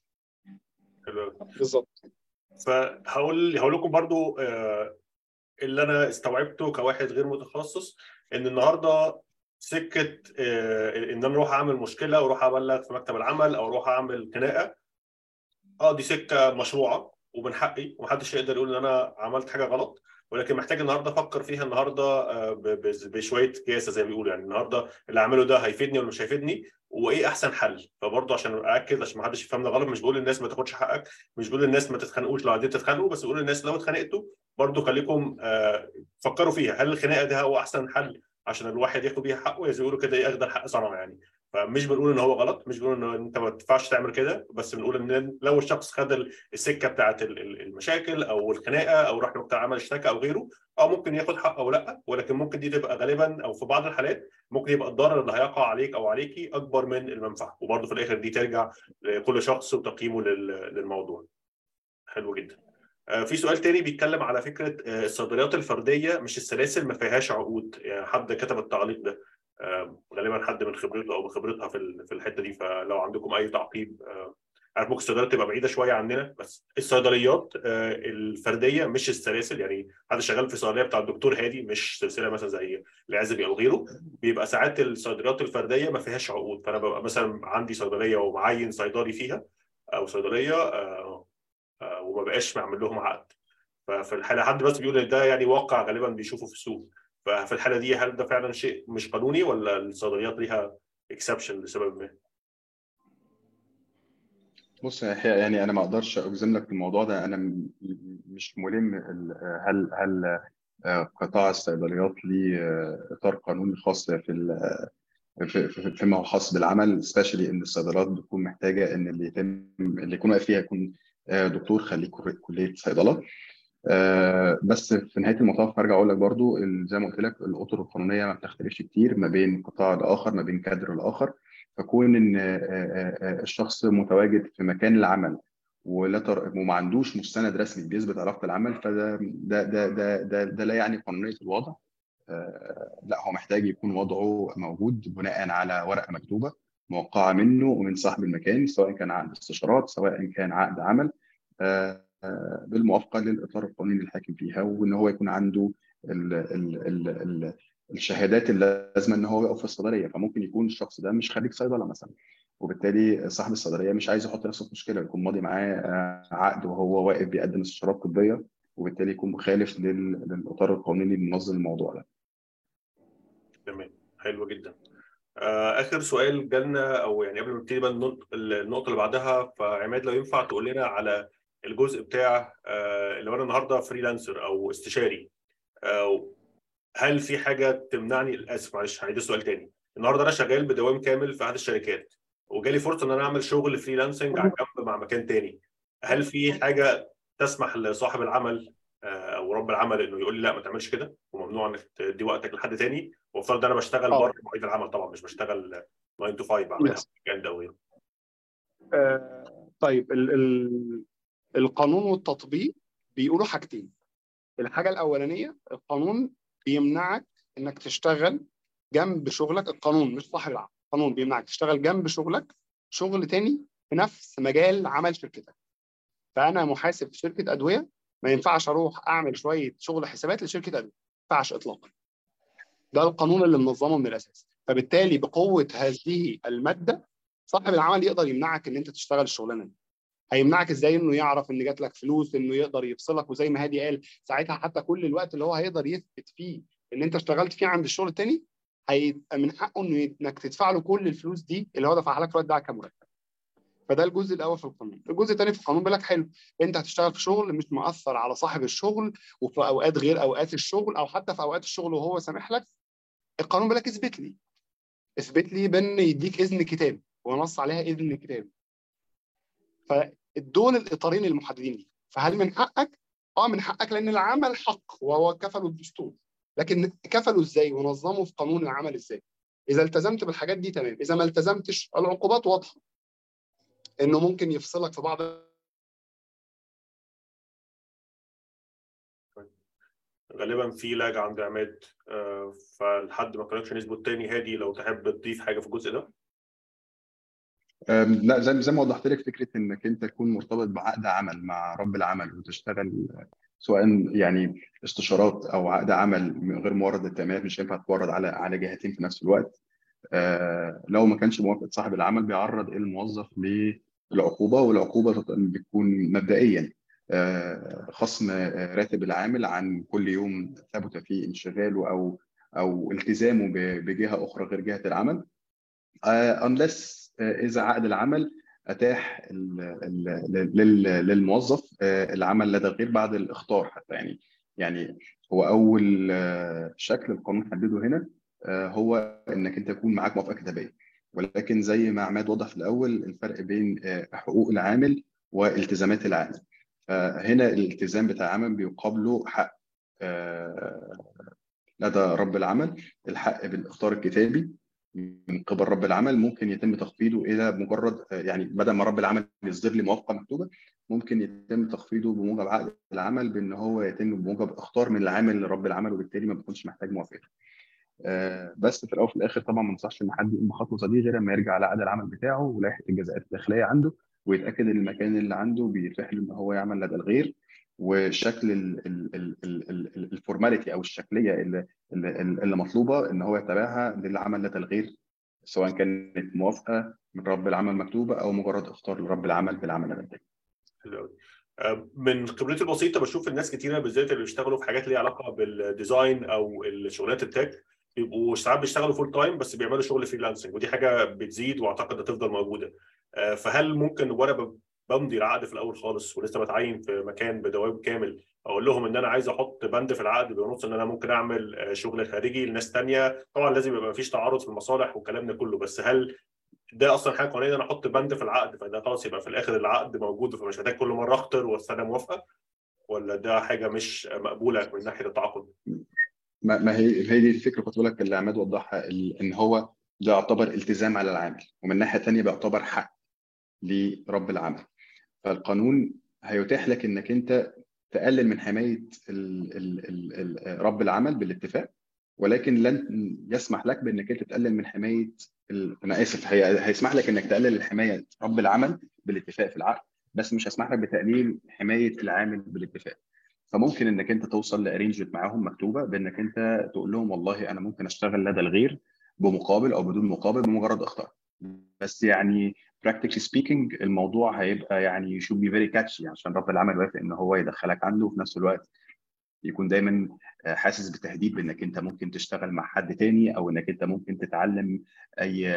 بالظبط فهقول هقول لكم برضو آه، اللي انا استوعبته كواحد غير متخصص ان النهارده سكه آه، ان انا اروح اعمل مشكله واروح ابلغ في مكتب العمل او اروح اعمل خناقه اه دي سكه مشروعه ومن حقي ومحدش يقدر يقول ان انا عملت حاجه غلط ولكن محتاج النهارده افكر فيها النهارده آه، بشويه كياسه زي ما بيقولوا يعني النهارده اللي اعمله ده هيفيدني ولا مش هيفيدني وايه احسن حل فبرضه عشان ااكد عشان ما حدش يفهمنا غلط مش بقول للناس ما تاخدش حقك مش بقول للناس ما تتخانقوش لو عايزين تتخانقوا بس بقول للناس لو اتخانقتوا برضه خليكم آه، فكروا فيها هل الخناقه ده هو احسن حل عشان الواحد ياخد بيها حقه زي يقولوا كده ياخد الحق صنعه يعني فمش بنقول ان هو غلط مش بنقول ان انت ما تنفعش تعمل كده بس بنقول ان لو الشخص خد السكه بتاعت المشاكل او الخناقه او راح لمكتب عمل اشتكى او غيره اه ممكن ياخد حق او لا ولكن ممكن دي تبقى غالبا او في بعض الحالات ممكن يبقى الضرر اللي هيقع عليك او عليكي اكبر من المنفعه وبرضه في الاخر دي ترجع لكل شخص وتقييمه للموضوع حلو جدا آه، في سؤال تاني بيتكلم على فكره آه، الصيدليات الفرديه مش السلاسل ما فيهاش عقود يعني حد كتب التعليق ده آه، غالبا حد من خبرته او بخبرتها في في الحته دي فلو عندكم اي تعقيب عارف ممكن الصيدليات تبقى بعيده شويه عننا بس الصيدليات الفرديه مش السلاسل يعني حد شغال في صيدليه بتاع الدكتور هادي مش سلسله مثلا زي العزبي او غيره بيبقى ساعات الصيدليات الفرديه ما فيهاش عقود فانا ببقى مثلا عندي صيدليه ومعين صيدلي فيها او صيدليه وما بقاش معمل لهم عقد ففي الحاله حد بس بيقول ده يعني واقع غالبا بيشوفه في السوق ففي الحاله دي هل ده فعلا شيء مش قانوني ولا الصيدليات ليها اكسبشن لسبب ما؟ بص يعني انا ما اقدرش اجزم لك الموضوع ده انا مش ملم هل هل آه، قطاع الصيدليات ليه آه، اطار قانوني خاص في فيما هو خاص بالعمل سبيشالي ان الصيدليات بتكون محتاجه ان اللي يتم اللي يكون واقف فيها يكون آه، دكتور خريج كليه صيدله آه، بس في نهايه المطاف هرجع اقول لك برضو زي ما قلت لك الاطر القانونيه ما بتختلفش كتير ما بين قطاع لاخر ما بين كادر لاخر فكون ان آه، الشخص متواجد في مكان العمل ولا وما عندوش مستند رسمي بيثبت علاقه العمل فده ده ده ده ده, ده لا يعني قانونيه الوضع لا هو محتاج يكون وضعه موجود بناء على ورقه مكتوبه موقعه منه ومن صاحب المكان سواء كان عقد استشارات سواء كان عقد عمل آه، آه، بالموافقه للاطار القانوني الحاكم فيها وان هو يكون عنده ال ال ال ال الشهادات اللي لازم ان هو يقف في الصيدليه فممكن يكون الشخص ده مش خريج صيدله مثلا وبالتالي صاحب الصيدليه مش عايز يحط نفسه في مشكله يكون ماضي معاه آه، عقد وهو واقف بيقدم استشارات طبيه وبالتالي يكون مخالف للاطار القانوني اللي منظم الموضوع ده. تمام حلو جدا. آه، اخر سؤال جالنا او يعني قبل ما نبتدي بقى النقطه اللي بعدها فعماد لو ينفع تقول لنا على الجزء بتاع آه، اللي انا النهارده فريلانسر او استشاري آه، هل في حاجه تمنعني اسف معلش هعيد السؤال تاني النهارده انا شغال بدوام كامل في احد الشركات وجالي فرصه ان انا اعمل شغل فريلانسنج على جنب مع مكان تاني هل في حاجه تسمح لصاحب العمل او رب العمل انه يقول لي لا ما تعملش كده وممنوع انك تدي وقتك لحد تاني وافترض انا بشتغل بره مواعيد العمل طبعا مش بشتغل 9 تو 5 بعملها ويكند او غيره طيب ال ال القانون والتطبيق بيقولوا حاجتين الحاجه الاولانيه القانون بيمنعك انك تشتغل جنب شغلك القانون مش صاحب العمل القانون بيمنعك تشتغل جنب شغلك شغل تاني في نفس مجال عمل شركتك فانا محاسب في شركه ادويه ما ينفعش اروح اعمل شويه شغل حسابات لشركه ادويه ما ينفعش اطلاقا ده القانون اللي منظمه من الاساس فبالتالي بقوه هذه الماده صاحب العمل يقدر يمنعك ان انت تشتغل الشغلانه دي هيمنعك ازاي انه يعرف ان جات لك فلوس انه يقدر يفصلك وزي ما هادي قال ساعتها حتى كل الوقت اللي هو هيقدر يثبت فيه ان انت اشتغلت فيه عند الشغل التاني هيبقى من حقه انه انك تدفع له كل الفلوس دي اللي هو دفعها لك الوقت ده كمرتب فده الجزء الاول في القانون الجزء الثاني في القانون بيقول لك حلو انت هتشتغل في شغل مش مؤثر على صاحب الشغل وفي اوقات غير اوقات الشغل او حتى في اوقات الشغل وهو سامح لك القانون بيقول لك اثبت لي اثبت لي بان يديك اذن كتابي ونص عليها اذن كتابي فدول الاطارين المحددين لي فهل من حقك؟ اه من حقك لان العمل حق وهو كفله الدستور لكن كفله ازاي ونظمه في قانون العمل ازاي؟ اذا التزمت بالحاجات دي تمام اذا ما التزمتش العقوبات واضحه انه ممكن يفصلك في بعض غالبا في لاج عند عماد آه، فلحد ما الكونكشن يثبت تاني هادي لو تحب تضيف حاجه في الجزء ده أم، لا زي زي ما وضحت لك فكره انك انت تكون مرتبط بعقد عمل مع رب العمل وتشتغل سواء يعني استشارات او عقد عمل من غير مورد التأمينات مش هينفع تورد على على جهتين في نفس الوقت آه، لو ما كانش موافقه صاحب العمل بيعرض الموظف للعقوبه والعقوبه بتكون مبدئيا آه، خصم آه، راتب العامل عن كل يوم ثبت فيه انشغاله او او التزامه ب- بجهه اخرى غير جهه العمل آه، unless آه، اذا عقد العمل اتاح ال- ال- لل- للموظف آه، العمل لدى الغير بعد الاخطار حتى يعني يعني هو اول آه، شكل القانون حدده هنا آه، هو انك انت يكون معاك موافقه كتابيه ولكن زي ما عماد وضح في الاول الفرق بين آه، حقوق العامل والتزامات العامل فهنا الالتزام بتاع العمل بيقابله حق آه، لدى رب العمل الحق بالاخطار الكتابي من قبل رب العمل ممكن يتم تخفيضه الى مجرد آه، يعني بدل ما رب العمل يصدر لي موافقه مكتوبه ممكن يتم تخفيضه بموجب عقد العمل بان هو يتم بموجب اخطار من العامل لرب العمل وبالتالي ما بيكونش محتاج موافقته. آه، بس في الاول وفي الاخر طبعا ما انصحش ان حد يقوم بخطوه دي غير لما يرجع على عقد العمل بتاعه ولائحه الجزاءات الداخليه عنده ويتاكد ان المكان اللي عنده بيتيح له ان هو يعمل لدى الغير وشكل ال- ال- ال- ال- ال- الفورماليتي او الشكليه اللي, اللي, اللي مطلوبه ان هو يتبعها للعمل لدى الغير سواء كانت موافقه من رب العمل مكتوبه او مجرد اختار لرب العمل بالعمل لدى الغير. حلو أوي. آه، من خبرتي البسيطه بشوف الناس كتيره بالذات اللي بيشتغلوا في حاجات ليها علاقه بالديزاين او الشغلات التك بيبقوا ساعات بيشتغلوا فول تايم بس بيعملوا شغل فريلانسنج ودي حاجه بتزيد واعتقد هتفضل موجوده آه، فهل ممكن وانا ب- بمضي العقد في الاول خالص ولسه بتعين في مكان بدوام كامل اقول لهم ان انا عايز احط بند في العقد بنص ان انا ممكن اعمل آه، شغل خارجي لناس تانية طبعا لازم يبقى مفيش تعارض في المصالح والكلام ده كله بس هل ده اصلا حاجه قانونيه ان انا احط بند في العقد فده خلاص يبقى في الاخر العقد موجود فمش محتاج كل مره اختر واستنى موافقه ولا ده حاجه مش مقبوله من ناحيه التعاقد؟ ما ما هي هي دي الفكره كنت بقول لك اللي عماد وضحها ال- ان هو ده يعتبر التزام على العامل ومن ناحيه ثانيه بيعتبر حق لرب العمل فالقانون هيتيح لك انك انت تقلل من حمايه ال ال ال ال رب العمل بالاتفاق ولكن لن يسمح لك بانك انت تقلل من حمايه ال- انا اسف هي هيسمح لك انك تقلل حمايه رب العمل بالاتفاق في العقد بس مش هيسمح لك بتقليل حمايه العامل بالاتفاق فممكن انك انت توصل لارينجمنت معاهم مكتوبه بانك انت تقول لهم والله انا ممكن اشتغل لدى الغير بمقابل او بدون مقابل بمجرد اختار بس يعني practically speaking الموضوع هيبقى يعني should be very catchy عشان رب العمل وافق ان هو يدخلك عنده وفي نفس الوقت يكون دايما آه، حاسس بتهديد بانك انت ممكن تشتغل مع حد تاني او انك انت ممكن تتعلم اي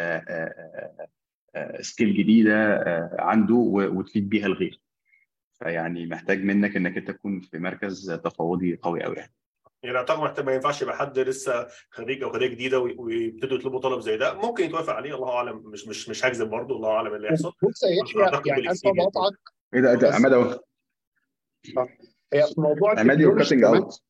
سكيل جديده آه، عنده و- وتفيد بيها الغير فيعني محتاج منك انك انت تكون في مركز تفاوضي قوي قوي يعني يعني اعتقد محتاج ما ينفعش يبقى حد لسه خريج او خريجه جديده وي- ويبتدوا يطلبوا طلب زي ده ممكن يتوافق عليه الله اعلم مش مش مش هكذب برضه الله اعلم اللي هيحصل بص يا بس يحيى أعتقد يعني انا بالإكسبيرينس. بقطعك ايه ده ده بس- عماد اهو هي في موضوع عماد يور التكنولوجي كاتنج كمان اوت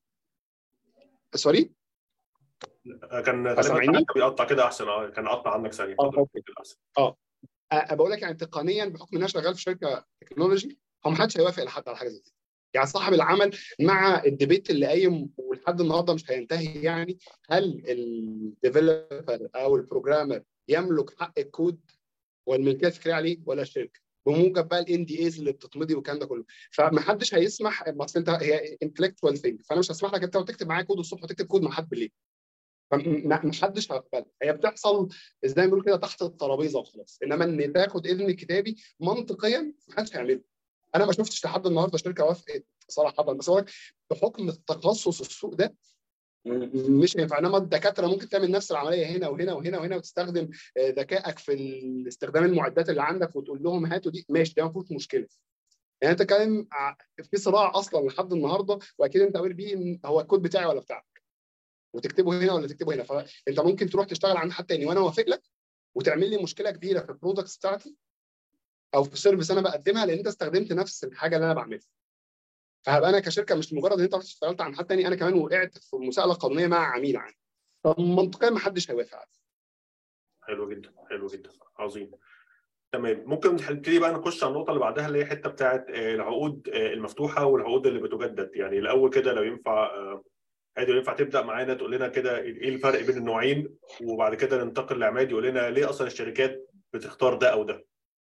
سوري كان غالبا سامعيني؟ ساعتها بيقطع كده احسن اه كان قطع عنك ثانيه اه، اتفضل. اوكي. أحسن. أه بقول لك يعني تقنيا بحكم ان انا شغال في شركه تكنولوجي هو ما حدش هيوافق لحد على حاجه زي كده يعني صاحب العمل مع الديبيت اللي قايم لحد النهارده مش هينتهي يعني هل الديفلوبر او البروجرامر يملك حق الكود والملكيه الفكريه عليه ولا الشركه بموجب بقى الان دي ايز اللي بتتمضي والكلام ده كله فمحدش هيسمح اصل انت هي انتلكتوال ثينج فانا مش هسمح لك انت وتكتب معايا كود الصبح وتكتب كود مع حد بالليل فمحدش هيقبل هي بتحصل زي ما بيقولوا كده تحت الترابيزه وخلاص انما ان تاخد اذن كتابي منطقيا محدش هيعمله انا ما شفتش لحد النهارده شركه وافقت صراحه بس هو بحكم التخصص السوق ده مش هينفع انما الدكاتره ممكن تعمل نفس العمليه هنا وهنا وهنا وهنا وتستخدم ذكائك في استخدام المعدات اللي عندك وتقول لهم هاتوا دي ماشي ده ما فيهوش مشكله يعني انت كان في صراع اصلا لحد النهارده واكيد انت قاري بيه هو الكود بتاعي ولا بتاعك وتكتبه هنا ولا تكتبه هنا فانت ممكن تروح تشتغل عند حد تاني وانا وافق لك وتعمل لي مشكله كبيره في البرودكتس بتاعتي او في سيرفيس انا بقدمها لان انت استخدمت نفس الحاجه اللي انا بعملها فهبقى انا كشركه مش مجرد ان انت رحت اشتغلت عند حد تاني انا كمان وقعت في مساءله قانونيه مع عميل عندي فمنطقيا ما حدش هيوافق عليه حلو جدا حلو جدا عظيم تمام ممكن نبتدي بقى نخش على النقطه اللي بعدها اللي هي حته بتاعت العقود المفتوحه والعقود اللي بتجدد يعني الاول كده لو ينفع عادي ينفع تبدا معانا تقول لنا كده ايه الفرق بين النوعين وبعد كده ننتقل لعماد يقول لنا ليه اصلا الشركات بتختار ده او ده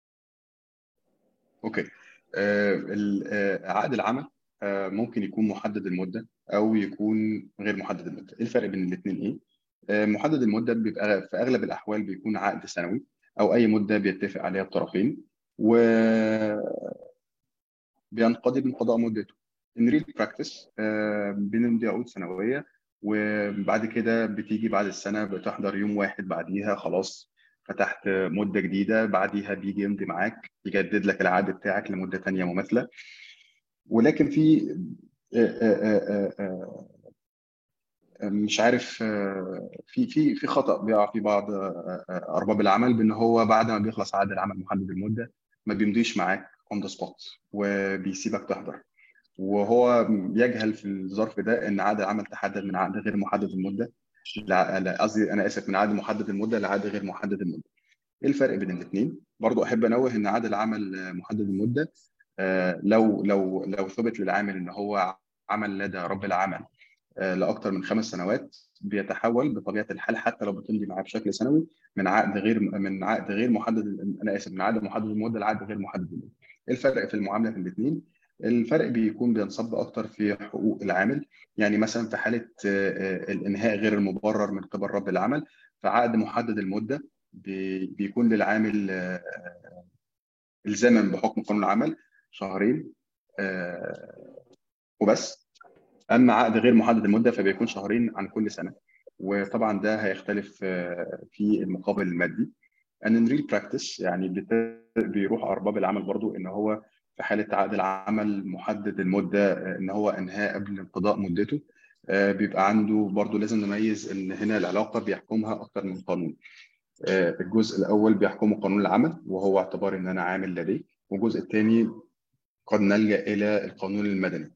اوكي آه عقد العمل آه ممكن يكون محدد المده او يكون غير محدد المده ايه الفرق بين الاثنين ايه آه محدد المده بيبقى في اغلب الاحوال بيكون عقد سنوي او اي مده بيتفق عليها الطرفين و بينقضي بانقضاء مدته ان ريل براكتس بنمضي عقود سنويه وبعد كده بتيجي بعد السنه بتحضر يوم واحد بعديها خلاص فتحت مده جديده بعديها بيجي يمضي معاك يجدد لك العقد بتاعك لمده ثانيه مماثله ولكن في مش عارف في في في خطا بيقع في بعض ارباب العمل بان هو بعد ما بيخلص عقد العمل محدد المده ما بيمضيش معاك اون ذا سبوت وبيسيبك تحضر وهو يجهل في الظرف ده ان عقد العمل تحدد من عقد غير محدد المده قصدي انا اسف من عقد محدد المده لعقد غير محدد المده. ايه الفرق بين الاثنين؟ برضو احب انوه ان عقد العمل محدد المده لو لو لو ثبت للعامل ان هو عمل لدى رب العمل لاكثر من خمس سنوات بيتحول بطبيعه الحال حتى لو بتمضي معاه بشكل سنوي من عقد غير من عقد غير محدد انا اسف من عقد محدد المده لعقد غير محدد المده. ايه الفرق في المعامله في الاثنين؟ الفرق بيكون بينصب اكتر في حقوق العامل يعني مثلا في حاله الانهاء غير المبرر من قبل رب العمل فعقد محدد المده بيكون للعامل الزاما بحكم قانون العمل شهرين وبس اما عقد غير محدد المده فبيكون شهرين عن كل سنه وطبعا ده هيختلف في المقابل المادي ان ريل براكتس يعني بيروح ارباب العمل برضو ان هو في حاله عقد العمل محدد المده ان هو انهاء قبل انقضاء مدته بيبقى عنده برضه لازم نميز ان هنا العلاقه بيحكمها اكثر من قانون الجزء الاول بيحكمه قانون العمل وهو اعتبار ان انا عامل لديك والجزء الثاني قد نلجا الى القانون المدني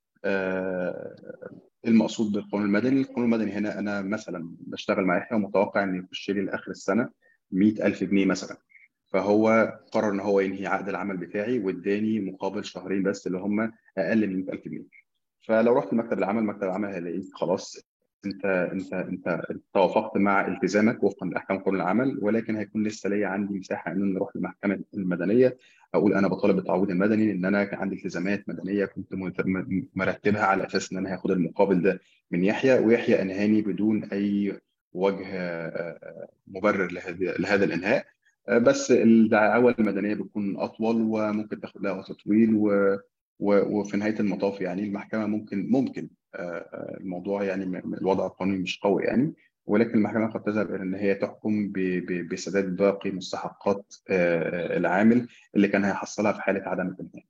المقصود بالقانون المدني القانون المدني هنا انا مثلا بشتغل مع يحيى ومتوقع ان يخش لي لاخر السنه 100000 جنيه مثلا فهو قرر ان هو ينهي عقد العمل بتاعي واداني مقابل شهرين بس اللي هم اقل من 100000 جنيه فلو رحت لمكتب العمل مكتب العمل هيلاقيك خلاص انت انت انت توافقت مع التزامك وفقا لاحكام قانون العمل ولكن هيكون لسه ليا عندي مساحه ان انا اروح للمحكمه المدنيه اقول انا بطالب بالتعويض المدني ان انا كان عندي التزامات مدنيه كنت مرتبها على اساس ان انا هاخد المقابل ده من يحيى ويحيى انهاني بدون اي وجه مبرر لهذا الانهاء بس الدعاوى المدنيه بتكون اطول وممكن تاخد لها وقت طويل و... و... وفي نهايه المطاف يعني المحكمه ممكن ممكن الموضوع يعني الوضع القانوني مش قوي يعني ولكن المحكمه قد تذهب الى ان هي تحكم ب... ب... بسداد باقي مستحقات العامل اللي كان هيحصلها في حاله عدم الانهاء.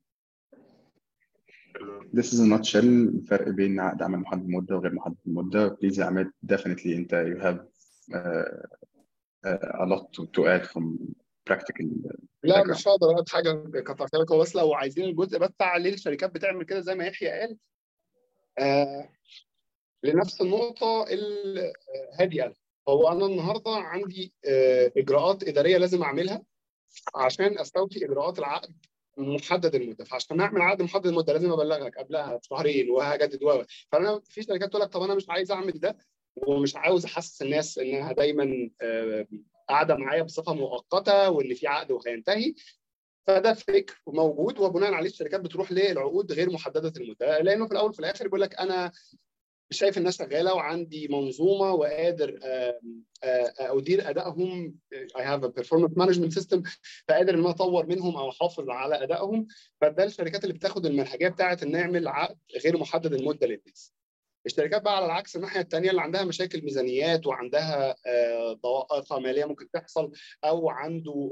This is a nutshell الفرق بين عقد عمل محدد المده وغير محدد المده. Please يا عماد definitely انت you have uh, a lot to, to add from practical لا مش هقدر اقول حاجه كترت لك هو بس لو عايزين الجزء بس بتاع ليه الشركات بتعمل كده زي ما يحيى قال آه لنفس النقطه اللي هادي قال هو انا النهارده عندي آه اجراءات اداريه لازم اعملها عشان استوفي اجراءات العقد محدد المده فعشان اعمل عقد محدد المده لازم ابلغك قبلها بشهرين وهجدد و فانا في شركات تقول لك طب انا مش عايز اعمل ده ومش عاوز احسس الناس انها دايما قاعده معايا بصفه مؤقته وان في عقد وهينتهي فده فكر موجود وبناء عليه الشركات بتروح للعقود غير محدده المده لانه في الاول وفي الاخر بيقول لك انا شايف الناس شغاله وعندي منظومه وقادر ادير ادائهم I have a performance management system فقادر ان انا اطور منهم او احافظ على ادائهم فده الشركات اللي بتاخد المنهجيه بتاعت ان نعمل عقد غير محدد المده للناس. الشركات بقى على العكس الناحيه الثانيه اللي عندها مشاكل ميزانيات وعندها ضوابط ماليه ممكن تحصل او عنده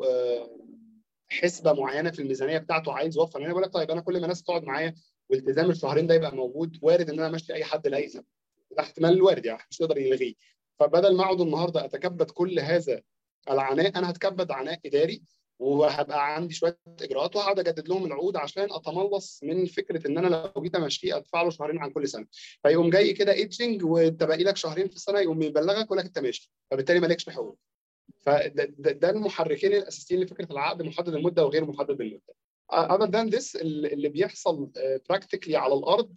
حسبه معينه في الميزانيه بتاعته عايز يوفر انا بقول لك طيب انا كل ما الناس تقعد معايا والتزام الشهرين ده يبقى موجود وارد ان انا امشي اي حد لاي سبب ده احتمال الوارد يعني مش نقدر يلغيه فبدل ما اقعد النهارده اتكبد كل هذا العناء انا هتكبد عناء اداري وهبقى عندي شويه اجراءات وهقعد اجدد لهم العقود عشان اتملص من فكره ان انا لو جيت امشيه ادفع له شهرين عن كل سنه فيقوم جاي كده ايتشنج وانت باقي لك شهرين في السنه يقوم يبلغك يقول لك انت ماشي فبالتالي مالكش حقوق فده ده المحركين الاساسيين لفكره العقد محدد المده وغير محدد المده other than this اللي بيحصل براكتيكلي على الارض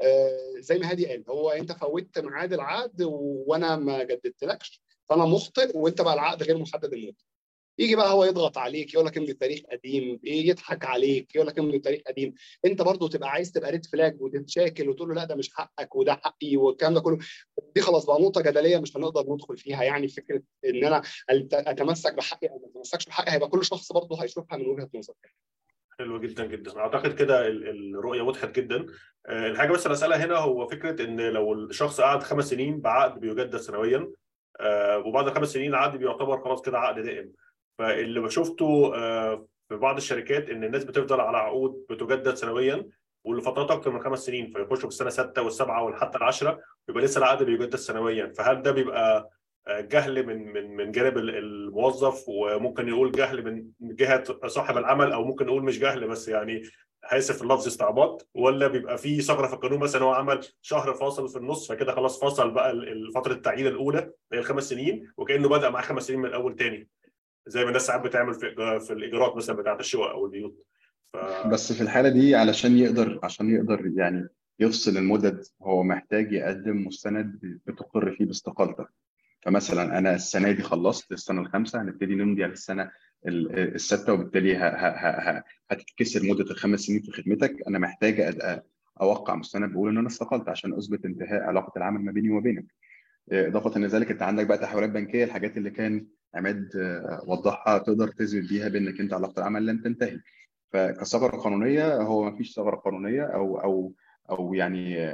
زي ما هادي قال هو انت فوتت ميعاد العقد وانا ما جددتلكش فانا مخطئ وانت بقى العقد غير محدد المده يجي بقى هو يضغط عليك يقول لك امضي التاريخ قديم يضحك عليك يقول لك امضي التاريخ قديم انت برضو تبقى عايز تبقى ريد فلاج وتتشاكل وتقول له لا ده مش حقك وده حقي والكلام ده كله دي خلاص بقى نقطه جدليه مش هنقدر ندخل فيها يعني فكره ان انا اتمسك بحقي او ما اتمسكش بحقي هيبقى كل شخص برضه هيشوفها من وجهه نظره حلو جدا جدا اعتقد كده الرؤيه وضحت جدا الحاجه بس اللي اسالها هنا هو فكره ان لو الشخص قعد خمس سنين بعقد بيجدد سنويا وبعد خمس سنين العقد بيعتبر خلاص كده عقد دائم فاللي شفته في بعض الشركات ان الناس بتفضل على عقود بتجدد سنويا ولفترات اكثر من خمس سنين فيخشوا في السنه سته والسبعه وحتى العشره يبقى لسه العقد بيجدد سنويا فهل ده بيبقى جهل من من من جانب الموظف وممكن نقول جهل من جهه صاحب العمل او ممكن نقول مش جهل بس يعني هيسف اللفظ استعباط ولا بيبقى في ثغره في القانون مثلا هو عمل شهر فاصل في النص فكده خلاص فصل بقى فتره التعيين الاولى اللي هي الخمس سنين وكانه بدا مع خمس سنين من الاول تاني زي ما الناس ساعات بتعمل في في الايجارات مثلا بتاعت الشقق او البيوت ف... بس في الحاله دي علشان يقدر عشان يقدر يعني يفصل المدد هو محتاج يقدم مستند بتقر فيه باستقالتك فمثلا انا السنه دي خلصت السنه الخامسه هنبتدي نمضي على السنه السادسه وبالتالي ه... ه... ه... هتتكسر مده الخمس سنين في خدمتك انا محتاج أد... اوقع مستند بقول ان انا استقلت عشان اثبت انتهاء علاقه العمل ما بيني وما بينك اضافه الى ذلك انت عندك بقى تحويلات بنكيه الحاجات اللي كان عماد وضحها تقدر تثبت بيها بانك انت علاقه العمل لن تنتهي فكثغره قانونيه هو ما فيش ثغره قانونيه او او او يعني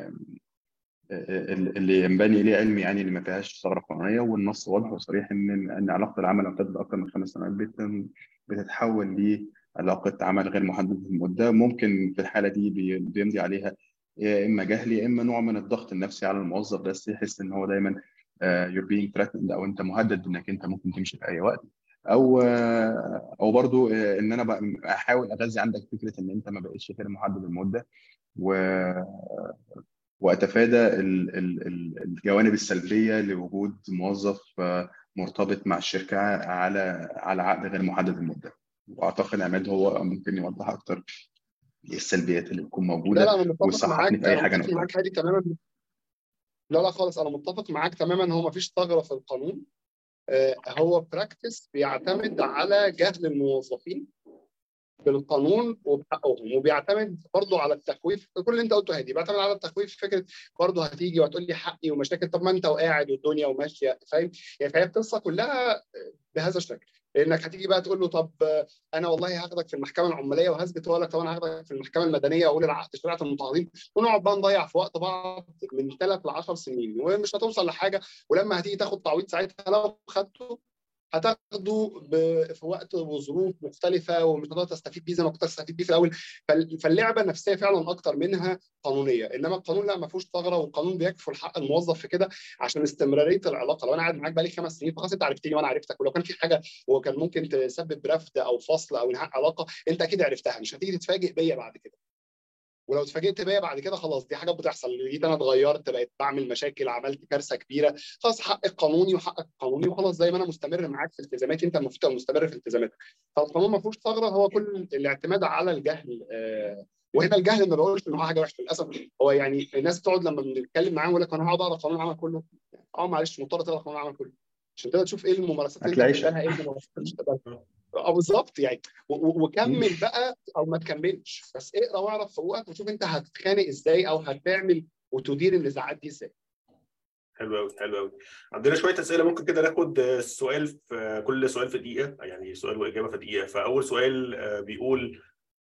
اللي ينبني اليه علم يعني اللي ما فيهاش ثغره قانونيه والنص واضح وصريح ان ان علاقه العمل لو امتدت اكثر من خمس سنوات بتتحول لعلاقه عمل غير محدده المده ممكن في الحاله دي بيمضي عليها يا اما جهل يا اما نوع من الضغط النفسي على الموظف بس يحس ان هو دايما you're being threatened او انت مهدد انك انت ممكن تمشي في اي وقت او او برضو ان انا احاول اغذي عندك فكره ان انت ما بقتش غير محدد المده و واتفادى الجوانب السلبيه لوجود موظف مرتبط مع الشركه على على عقد غير محدد المده واعتقد عماد هو ممكن يوضح اكتر السلبيات اللي بتكون موجوده لا لا انا متفق معاك في اي حاجه متفق معاك هادي تماما لا لا خالص انا متفق معاك تماما هو ما فيش ثغره في القانون هو براكتس بيعتمد على جهل الموظفين بالقانون وبحقهم وبيعتمد برضه على التخويف كل اللي انت قلته هادي بيعتمد على التخويف فكره برضه هتيجي وهتقول لي حقي ومشاكل طب ما انت وقاعد والدنيا وماشيه فاهم يعني فهي القصه كلها بهذا الشكل لانك هتيجي بقى تقول له طب انا والله هاخدك في المحكمه العماليه وهثبت لك طب انا هاخدك في المحكمه المدنيه واقول العقد شريعه المتعاقدين ونقعد بقى نضيع في وقت بعض من ثلاث ل 10 سنين ومش هتوصل لحاجه ولما هتيجي تاخد تعويض ساعتها لو خدته هتاخده في وقت وظروف مختلفه ومش هتقدر تستفيد بيه زي ما كنت تستفيد بيه في الاول فاللعبه نفسيه فعلا اكتر منها قانونيه انما القانون لا ما فيهوش ثغره والقانون بيكفل حق الموظف في كده عشان استمراريه العلاقه لو انا قاعد معاك بقالي خمس سنين فخلاص انت عرفتني وانا عرفتك ولو كان في حاجه وكان ممكن تسبب رفض او فصل او انهاء علاقه انت اكيد عرفتها مش هتيجي تتفاجئ بيا بعد كده ولو اتفاجئت بيا بعد كده خلاص دي حاجات بتحصل جيت انا اتغيرت بقيت بعمل مشاكل عملت كارثه كبيره خلاص حقك قانوني وحقك قانوني وخلاص زي ما انا مستمر معاك في التزاماتي انت المفروض تبقى مستمر في التزاماتك فالقانون ما فيهوش ثغره هو كل الاعتماد على الجهل آه وهنا الجهل ما بقولش ان هو حاجه وحشه للاسف هو يعني الناس بتقعد لما بنتكلم معاهم يقول لك انا هقعد اقرا قانون العمل كله اه معلش مضطر تقرا قانون العمل كله عشان تقدر تشوف ايه الممارسات اللي انت بتقبلها ايه الممارسات اللي مش بتقبلها اه بالظبط يعني وكمل بقى او ما تكملش بس اقرا واعرف حقوقك وشوف انت هتتخانق ازاي او هتعمل وتدير النزاعات دي ازاي حلو قوي حلو قوي عندنا شويه اسئله ممكن كده ناخد سؤال في كل سؤال في دقيقه يعني سؤال واجابه في دقيقه فاول سؤال بيقول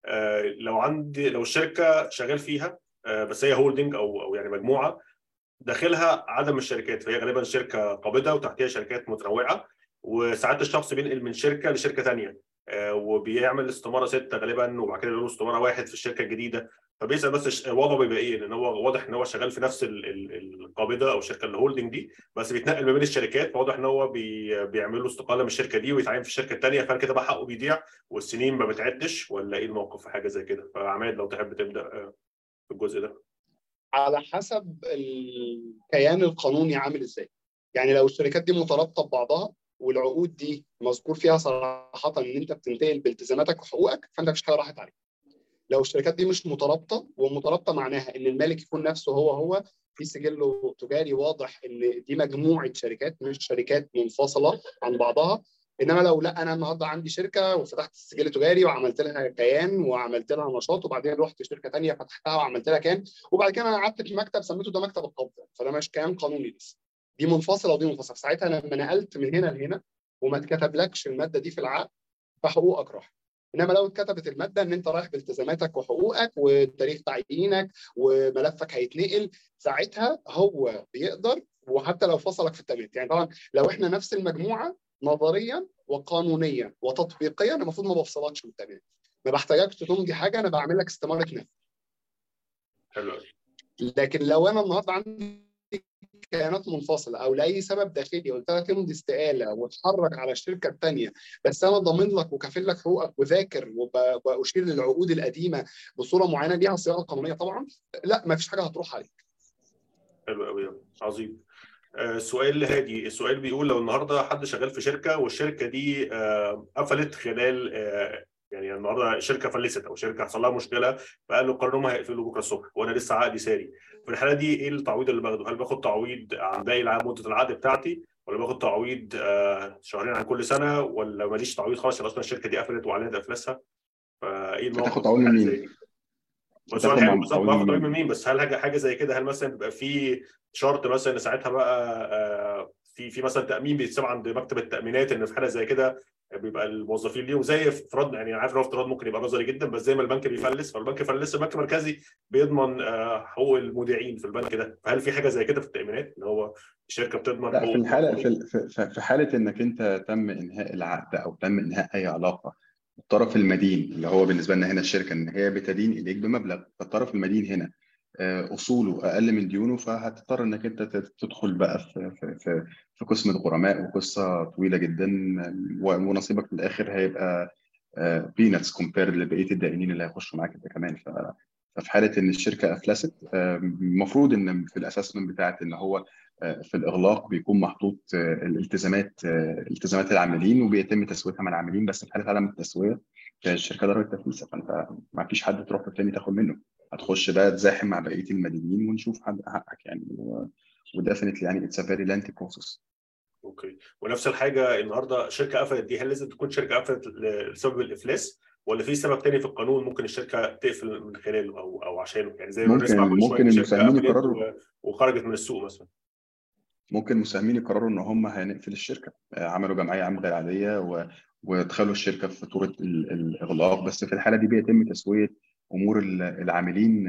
لو عندي لو الشركه شغال فيها بس هي هولدنج او او يعني مجموعه داخلها عدم الشركات فهي غالبا شركه قابضه وتحتها شركات متنوعه وساعات الشخص بينقل من شركه لشركه ثانيه وبيعمل استماره سته غالبا وبعد كده له استماره واحد في الشركه الجديده فبيسال بس وضعه بيبقى ايه؟ لان هو واضح ان هو شغال في نفس القابضه او الشركه الهولدنج دي بس بيتنقل ما بين الشركات فواضح ان هو بي بيعمل له استقاله من الشركه دي ويتعين في الشركه الثانيه فهل كده بقى حقه بيضيع والسنين ما بتعدش ولا ايه الموقف في حاجه زي كده؟ فعماد لو تحب تبدا في الجزء ده. على حسب الكيان القانوني عامل ازاي. يعني لو الشركات دي مترابطه ببعضها والعقود دي مذكور فيها صراحه ان انت بتنتقل بالتزاماتك وحقوقك فانت مفيش حاجه راحت عليك. لو الشركات دي مش مترابطه ومترابطه معناها ان المالك يكون نفسه هو هو في سجل تجاري واضح ان دي مجموعه شركات مش شركات منفصله عن بعضها انما لو لا انا النهارده عندي شركه وفتحت السجل التجاري وعملت لها كيان وعملت لها نشاط وبعدين رحت شركه ثانيه فتحتها وعملت لها كيان وبعد كده انا قعدت في مكتب سميته ده مكتب القبضه فده مش كيان قانوني لسه دي منفصله ودي منفصله ساعتها لما نقلت من هنا لهنا وما اتكتبلكش الماده دي في العقد فحقوقك راحت انما لو اتكتبت الماده ان انت رايح بالتزاماتك وحقوقك وتاريخ تعيينك وملفك هيتنقل ساعتها هو بيقدر وحتى لو فصلك في التمريض يعني طبعا لو احنا نفس المجموعه نظريا وقانونيا وتطبيقيا المفروض ما بفصلكش من التمريض ما بحتاجكش تمضي حاجه انا بعمل لك استماره نفس حلو لكن لو انا النهارده عندي كيانات منفصله او لاي سبب داخلي قلت لك امضي استقاله واتحرك على الشركه الثانيه بس انا ضامن لك وكافل لك حقوقك وذاكر واشير للعقود القديمه بصوره معينه ليها صياغه قانونيه طبعا لا ما فيش حاجه هتروح عليك. حلو قوي عظيم. آه سؤال هادي السؤال بيقول لو النهارده حد شغال في شركه والشركه دي آه قفلت خلال آه يعني النهارده الشركه فلست او شركه حصل لها مشكله فقالوا قرروا هم هيقفلوا بكره الصبح وانا لسه عقدي ساري في الحاله دي ايه التعويض اللي باخده؟ هل باخد تعويض عن باقي مده العقد بتاعتي ولا باخد تعويض شهرين عن كل سنه ولا ماليش تعويض خالص اصلا الشركه دي قفلت واعلنت افلاسها فايه الموقف؟ هتاخد تعويض من مين؟ السؤال حلو بالظبط باخد تعويض من مين بس هل حاجه زي كده هل مثلا بيبقى في شرط مثلا ساعتها بقى في في مثلا تامين بيتساب عند مكتب التامينات ان في حاله زي كده بيبقى الموظفين ليهم زي افتراض يعني عارف ان هو افتراض ممكن يبقى نظري جدا بس زي ما البنك بيفلس فالبنك فلس البنك المركزي بيضمن حقوق المودعين في البنك ده فهل في حاجه زي كده في التامينات ان هو الشركه بتضمن لا في الحاله في, في حاله انك انت تم انهاء العقد او تم انهاء اي علاقه الطرف المدين اللي هو بالنسبه لنا هنا الشركه ان هي بتدين اليك بمبلغ فالطرف المدين هنا اصوله اقل من ديونه فهتضطر انك انت تدخل بقى في في في, في قسم الغرماء وقصه طويله جدا ونصيبك في الاخر هيبقى بيناتس كومبير لبقيه الدائنين اللي هيخشوا معاك انت كمان ففي حاله ان الشركه افلست المفروض ان في الاسسمنت بتاعت ان هو في الاغلاق بيكون محطوط الالتزامات التزامات العاملين وبيتم تسويتها مع العاملين بس في حاله عدم التسويه الشركه ضربت تفليسه فانت ما فيش حد تروح تاني تاخد منه هتخش بقى تزاحم مع بقيه المدينين ونشوف حقك يعني وديفنتلي يعني اتس ا فيري لانتي بروسس اوكي ونفس الحاجه النهارده شركه قفلت دي هل لازم تكون شركه قفلت لسبب الافلاس ولا في سبب تاني في القانون ممكن الشركه تقفل من خلاله او او عشانه يعني زي ما ممكن ممكن المساهمين يقرروا وخرجت من السوق مثلا ممكن المساهمين يقرروا ان هم هنقفل الشركه عملوا جمعيه عام غير عاديه و... ودخلوا الشركه في فاتوره الاغلاق بس في الحاله دي بيتم تسويه امور العاملين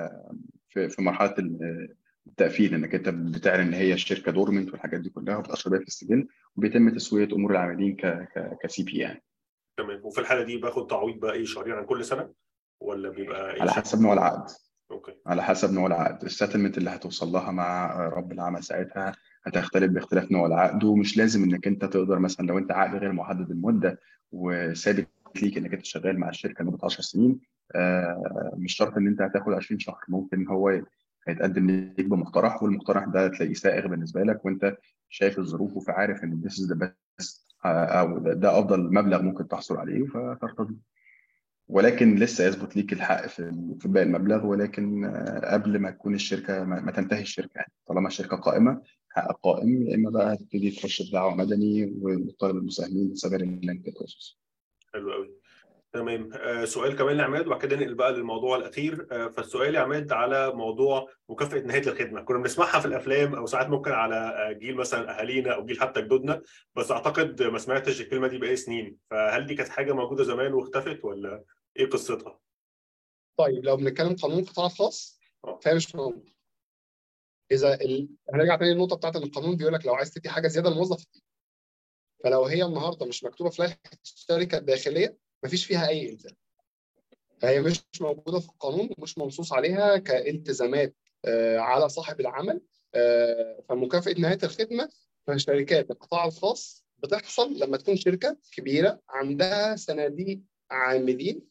في مرحله التقفيل انك انت بتعلن ان هي الشركه دورمنت والحاجات دي كلها وبتاشر بيها في السجل وبيتم تسويه امور العاملين كسي بي يعني تمام وفي الحاله دي باخد تعويض بقى ايه شهريا عن كل سنه ولا بيبقى إيه على حسب نوع العقد اوكي على حسب نوع العقد السيتلمنت اللي هتوصل لها مع رب العمل ساعتها هتختلف باختلاف نوع العقد ومش لازم انك انت تقدر مثلا لو انت عقد غير محدد المده وثابت ليك انك انت شغال مع الشركه لمده 10 سنين مش شرط ان انت هتاخد 20 شهر ممكن هو هيتقدم ليك بمقترح والمقترح ده تلاقيه سائغ بالنسبه لك وانت شايف الظروف وفعارف ان this is the best او ده افضل مبلغ ممكن تحصل عليه فترتضي ولكن لسه يثبت ليك الحق في في باقي المبلغ ولكن قبل ما تكون الشركه ما تنتهي الشركه يعني طالما الشركه قائمه حق قائم يا اما بقى هتبتدي تخش بدعوه مدني وتطالب المساهمين بسبب اللينك بروسس. حلو قوي. تمام آه سؤال كمان لعماد وبعد كده ننقل بقى للموضوع الاخير آه فالسؤال يا عماد على موضوع مكافاه نهايه الخدمه كنا بنسمعها في الافلام او ساعات ممكن على جيل مثلا اهالينا او جيل حتى جدودنا بس اعتقد ما سمعتش الكلمه دي بقالي سنين فهل دي كانت حاجه موجوده زمان واختفت ولا ايه قصتها؟ طيب لو بنتكلم قانون قطاع خاص فهي مش موجوده اذا ال... هنرجع تاني للنقطه بتاعت القانون بيقول لك لو عايز تدي حاجه زياده للموظف فلو هي النهارده مش مكتوبه في لائحه الشركه الداخليه مفيش فيها اي الزام فهي مش موجوده في القانون ومش منصوص عليها كالتزامات على صاحب العمل فمكافاه نهايه الخدمه في شركات القطاع الخاص بتحصل لما تكون شركه كبيره عندها صناديق عاملين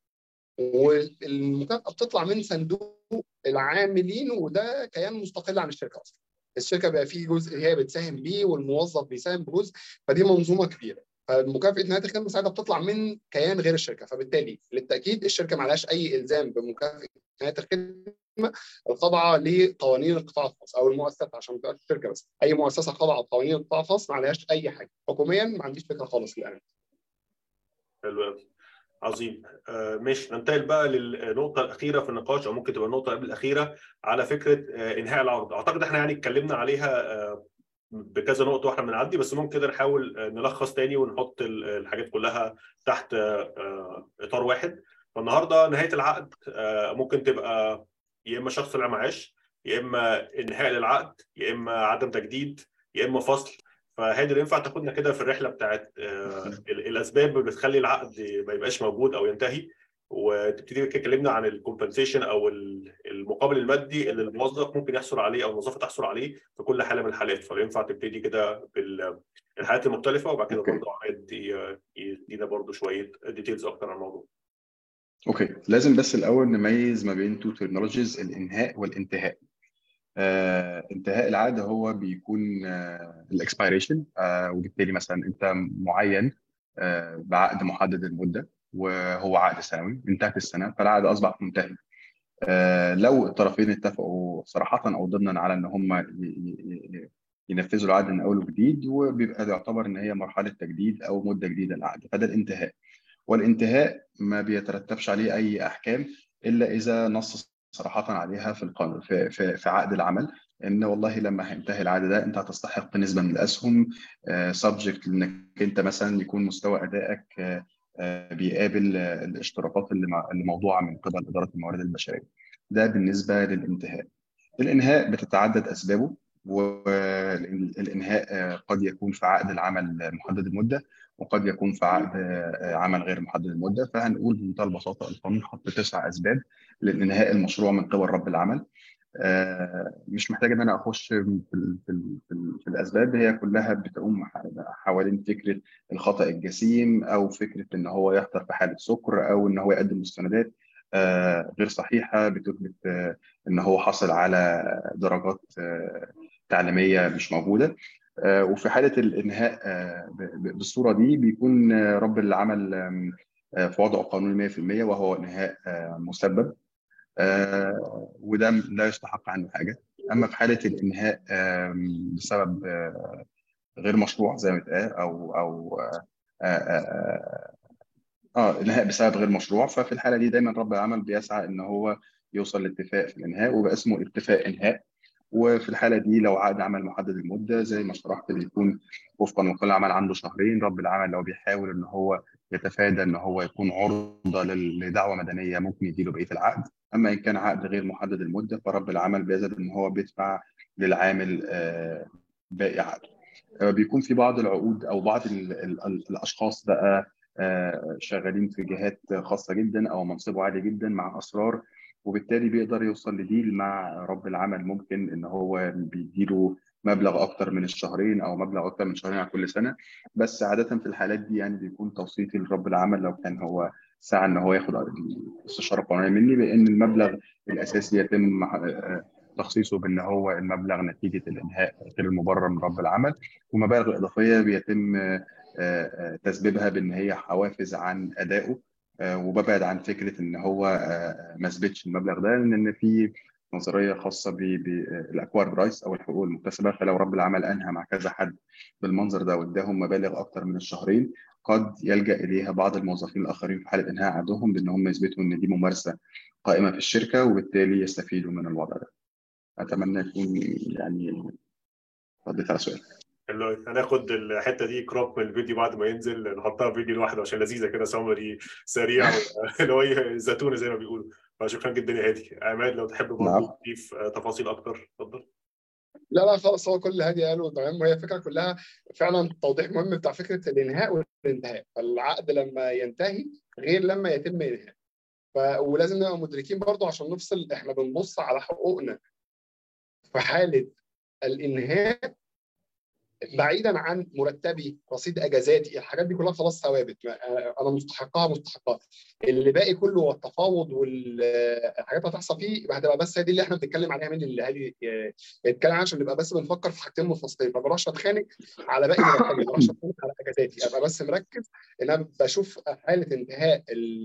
والمكافاه بتطلع من صندوق العاملين وده كيان مستقل عن الشركه اصلا الشركه بقى فيه جزء هي بتساهم بيه والموظف بيساهم بجزء فدي منظومه كبيره فمكافاه نهايه الخدمه ساعتها بتطلع من كيان غير الشركه فبالتالي للتاكيد الشركه ما عليهاش اي الزام بمكافاه نهايه الخدمه الخاضعه لقوانين القطاع الخاص او المؤسسات عشان ما تبقاش الشركه بس اي مؤسسه خاضعه لقوانين القطاع الخاص ما عليهاش اي حاجه حكوميا ما عنديش فكره خالص الان حلو قوي عظيم آه ماشي ننتقل بقى للنقطة الأخيرة في النقاش أو ممكن تبقى النقطة قبل الأخيرة على فكرة آه إنهاء العرض أعتقد إحنا يعني اتكلمنا عليها آه بكذا نقطة واحنا بنعدي بس ممكن كده نحاول نلخص تاني ونحط الحاجات كلها تحت إطار واحد فالنهارده نهاية العقد ممكن تبقى يا إما شخص طلع معاش يا إما إنهاء للعقد يا إما عدم تجديد يا إما فصل فهادر ينفع تاخدنا كده في الرحله بتاعت الاسباب اللي بتخلي العقد ما يبقاش موجود او ينتهي وتبتدي تكلمنا عن الكومبنسيشن او المقابل المادي اللي الموظف ممكن يحصل عليه او الموظفه تحصل عليه في كل حاله من الحالات فينفع تبتدي كده بالحالات المختلفه وبعد كده برضه عماد يدينا برضه شويه ديتيلز اكتر عن الموضوع. اوكي لازم بس الاول نميز ما بين تو ترمينولوجيز الانهاء والانتهاء. آه، انتهاء العقد هو بيكون آه، الاكسبيريشن آه، وبالتالي مثلا انت معين آه، بعقد محدد المده وهو عقد سنوي انتهت السنه فالعقد اصبح منتهي آه، لو الطرفين اتفقوا صراحه او ضمنا على ان هم ي- ي- ينفذوا العقد من اول وجديد وبيبقى يعتبر ان هي مرحله تجديد او مده جديده للعقد فده الانتهاء والانتهاء ما بيترتبش عليه اي احكام الا اذا نص صراحه عليها في القانون في في, في عقد العمل ان والله لما هينتهي العقد ده انت هتستحق نسبه من الاسهم سبجكت لانك انت مثلا يكون مستوى ادائك آه، آه، بيقابل آه، الاشتراطات اللي مع- اللي موضوعه من قبل اداره الموارد البشريه. ده بالنسبه للانتهاء. الانهاء بتتعدد اسبابه والانهاء آه، قد يكون في عقد العمل محدد المده وقد يكون في عقد آه، عمل غير محدد المده فهنقول بمنتهى البساطه القانون حط تسع اسباب لانهاء المشروع من قبل رب العمل آه، مش محتاج ان انا اخش في, ال- في, ال- في, ال- في الاسباب هي كلها بتقوم ح- حوالين فكره الخطا الجسيم او فكره ان هو يحضر في حاله سكر او ان هو يقدم مستندات آه، غير صحيحه بتثبت آه، ان هو حصل على درجات آه، تعليميه مش موجوده آه، وفي حاله الانهاء آه، ب- ب- بالصوره دي بيكون آه، رب العمل آم، آه، في وضعه قانوني 100% وهو انهاء آه، مسبب آه، وده لا يستحق عنه حاجه اما في حاله الانهاء آم، بسبب آه، غير مشروع زي ما اتقال او او آه، آه، آه، اه انهاء بسبب غير مشروع ففي الحاله دي دايما رب العمل بيسعى ان هو يوصل لاتفاق في الانهاء ويبقى اسمه اتفاق انهاء وفي الحاله دي لو عقد عمل محدد المده زي ما شرحت بيكون وفقا لقانون العمل عنده شهرين رب العمل لو بيحاول ان هو يتفادى ان هو يكون عرضه لل- لدعوه مدنيه ممكن يديله بقيه العقد اما ان كان عقد غير محدد المده فرب العمل بيزيد ان هو بيدفع للعامل آه، باقي عقده آه، بيكون في بعض العقود او بعض ال ال ال الاشخاص بقى آه، شغالين في جهات خاصه جدا او منصبه عالي جدا مع اسرار وبالتالي بيقدر يوصل لديل مع رب العمل ممكن ان هو بيديله مبلغ اكتر من الشهرين او مبلغ اكتر من شهرين على كل سنه بس عاده في الحالات دي يعني بيكون توصيتي لرب العمل لو كان هو سعى ان هو ياخد الاستشاره القانونيه مني بان المبلغ الاساسي يتم تخصيصه بان هو المبلغ نتيجه الانهاء غير المبرر من رب العمل والمبالغ الاضافيه بيتم تسبيبها بان هي حوافز عن ادائه وببعد عن فكره ان هو ما اثبتش المبلغ ده لان في نظريه خاصه بالاكوار برايس او الحقوق المكتسبه فلو رب العمل انهى مع كذا حد بالمنظر ده واداهم مبالغ اكتر من الشهرين قد يلجا اليها بعض الموظفين الاخرين في حاله انهاء عقدهم بان هم يثبتوا ان دي ممارسه قائمه في الشركه وبالتالي يستفيدوا من الوضع ده. اتمنى يكون يعني رديت على سؤالك. حلو هناخد الحته دي كروب من الفيديو بعد ما ينزل نحطها فيديو لوحده عشان لذيذه كده سمري سريع اللي هو زيتونه زي ما بيقولوا فشكرا جدا يا هادي عماد لو تحب برضه تضيف تفاصيل اكتر اتفضل لا لا خلاص هو كل اللي هادي قاله تمام وهي الفكره كلها فعلا توضيح مهم بتاع فكره الانهاء والانتهاء فالعقد لما ينتهي غير لما يتم انهاء ف... ولازم نبقى مدركين برضه عشان نفصل احنا بنبص على حقوقنا في حاله الانهاء بعيدا عن مرتبي رصيد اجازاتي الحاجات دي كلها خلاص ثوابت انا مستحقها مستحقها اللي باقي كله هو التفاوض والحاجات اللي هتحصل فيه هتبقى بس هي دي اللي احنا بنتكلم عليها من اللي هادي اتكلم عنها عشان نبقى بس بنفكر في حاجتين منفصلين ما بروحش اتخانق على باقي مرتبي ما بروحش اتخانق على اجازاتي ابقى بس مركز ان انا بشوف حاله انتهاء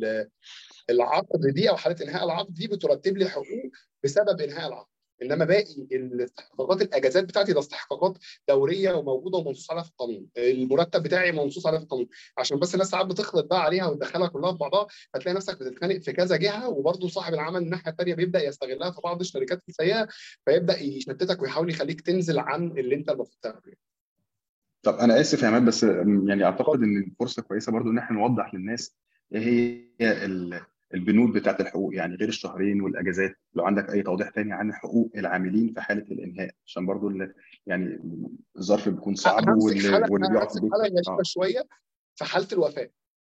العقد دي او حاله انهاء العقد دي بترتب لي حقوق بسبب انهاء العقد انما باقي الاستحقاقات الاجازات بتاعتي ده استحقاقات دوريه وموجوده ومنصوص عليها في القانون المرتب بتاعي منصوص عليه في القانون عشان بس الناس ساعات بتخلط بقى عليها وتدخلها كلها في بعضها فتلاقي نفسك بتتخانق في كذا جهه وبرضه صاحب العمل الناحيه الثانيه بيبدا يستغلها في بعض الشركات السيئه فيبدا يشتتك ويحاول يخليك تنزل عن اللي انت المفروض تعمله طب انا اسف يا عماد بس يعني اعتقد ان الفرصه كويسه برضو ان احنا نوضح للناس ايه هي البنود بتاعت الحقوق يعني غير الشهرين والاجازات لو عندك اي توضيح تاني عن حقوق العاملين في حاله الانهاء عشان برضو يعني الظرف بيكون صعب واللي واللي بيقعد في حاله غريبه شويه في حاله الوفاه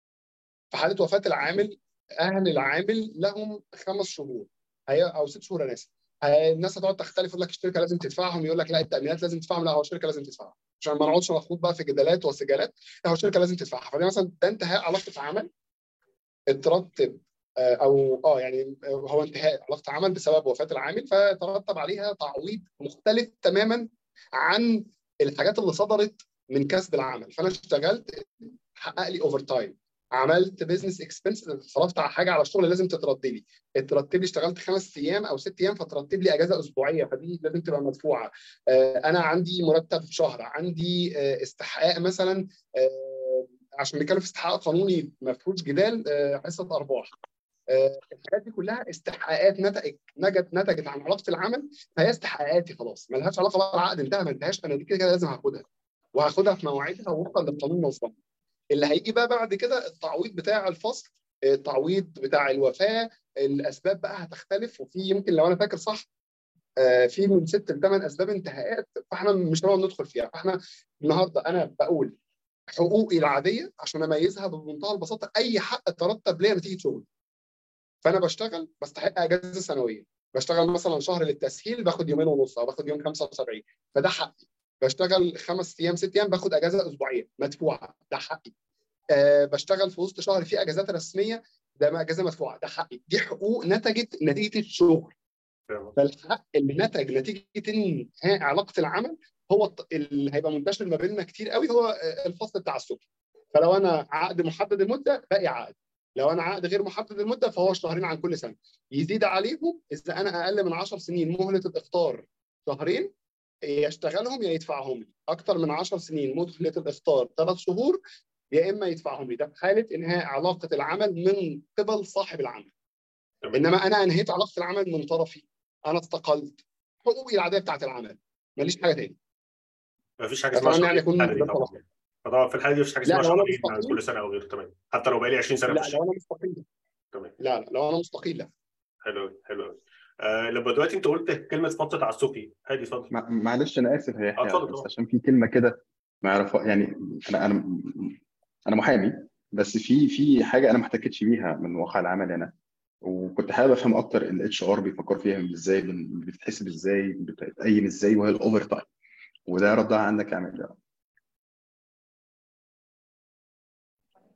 في حاله وفاه العامل اهل العامل لهم خمس شهور او ست شهور انا اسف الناس هتقعد تختلف يقول لك الشركه لازم تدفعهم يقول لك لا التامينات لازم تدفعهم لا هو الشركه لازم تدفعها عشان ما نقعدش نخوض بقى في جدالات وسجالات لا هو الشركه لازم تدفعها فدي مثلا ده انتهاء علاقه عمل اترتب او اه يعني هو انتهاء علاقه عمل بسبب وفاه العامل فترتب عليها تعويض مختلف تماما عن الحاجات اللي صدرت من كسب العمل فانا اشتغلت حقق لي اوفر تايم عملت بزنس اكسبنس صرفت على حاجه على الشغل لازم تترتب لي اترتب لي اشتغلت خمس ايام او ست ايام فترتب لي اجازه اسبوعيه فدي لازم تبقى مدفوعه انا عندي مرتب شهر عندي استحقاق مثلا عشان بنتكلم في استحقاق قانوني ما فيهوش جدال حصه ارباح الحاجات دي كلها استحقاقات نتجت نتجت نتجت عن علاقه العمل فهي استحقاقاتي خلاص ما لهاش علاقه بقى العقد انتهى ما انتهاش انا دي كده لازم هاخدها وهاخدها في مواعيدها وفقا للقانون المصدر اللي هيجي بقى بعد كده التعويض بتاع الفصل التعويض بتاع الوفاه الاسباب بقى هتختلف وفي يمكن لو انا فاكر صح في من ست لثمان اسباب انتهاءات فاحنا مش هنقعد ندخل فيها فاحنا النهارده انا بقول حقوقي العاديه عشان اميزها بمنتهى البساطه اي حق ترتب ليا نتيجه شغلي فانا بشتغل بستحق اجازه سنويه بشتغل مثلا شهر للتسهيل باخد يومين ونص او باخد يوم 75 فده حقي بشتغل خمس ايام ست ايام باخد اجازه اسبوعيه مدفوعه ده حقي أه بشتغل في وسط شهر فيه اجازات رسميه ده اجازه مدفوعه ده حقي دي حقوق نتجت نتيجه الشغل فالحق اللي نتج نتيجه انهاء علاقه العمل هو اللي هيبقى منتشر ما بيننا كتير قوي هو الفصل بتاع السكر فلو انا عقد محدد المده باقي عقد لو انا عقد غير محدد المده فهو شهرين عن كل سنه يزيد عليهم اذا انا اقل من 10 سنين مهله الاختار شهرين يشتغلهم يا يدفعهم لي اكثر من 10 سنين مهله الاختار ثلاث شهور يا اما يدفعهم لي ده في حاله انهاء علاقه العمل من قبل صاحب العمل انما انا انهيت علاقه العمل من طرفي انا استقلت حقوقي العاديه بتاعت العمل ماليش حاجه تاني مفيش حاجه اسمها يعني يكون طبعا في الحاله دي مفيش حاجه اسمها شهرين كل سنه او غيره تمام حتى لو بقى لي 20 سنه لا لو انا مستقيل تمام لا لا لو انا مستقيل لا حلو قوي حلو قوي آه لما دلوقتي انت قلت كلمه فصل تعسفي هادي اتفضل معلش انا اسف هي اتفضل بس عشان في كلمه كده ما اعرف يعني انا انا انا محامي بس في في حاجه انا ما احتكتش بيها من واقع العمل هنا وكنت حابب افهم اكتر الاتش ار بيفكر فيها ازاي بتتحسب ازاي بتتقيم ازاي وهي الاوفر تايم وده ردها عندك يا عماد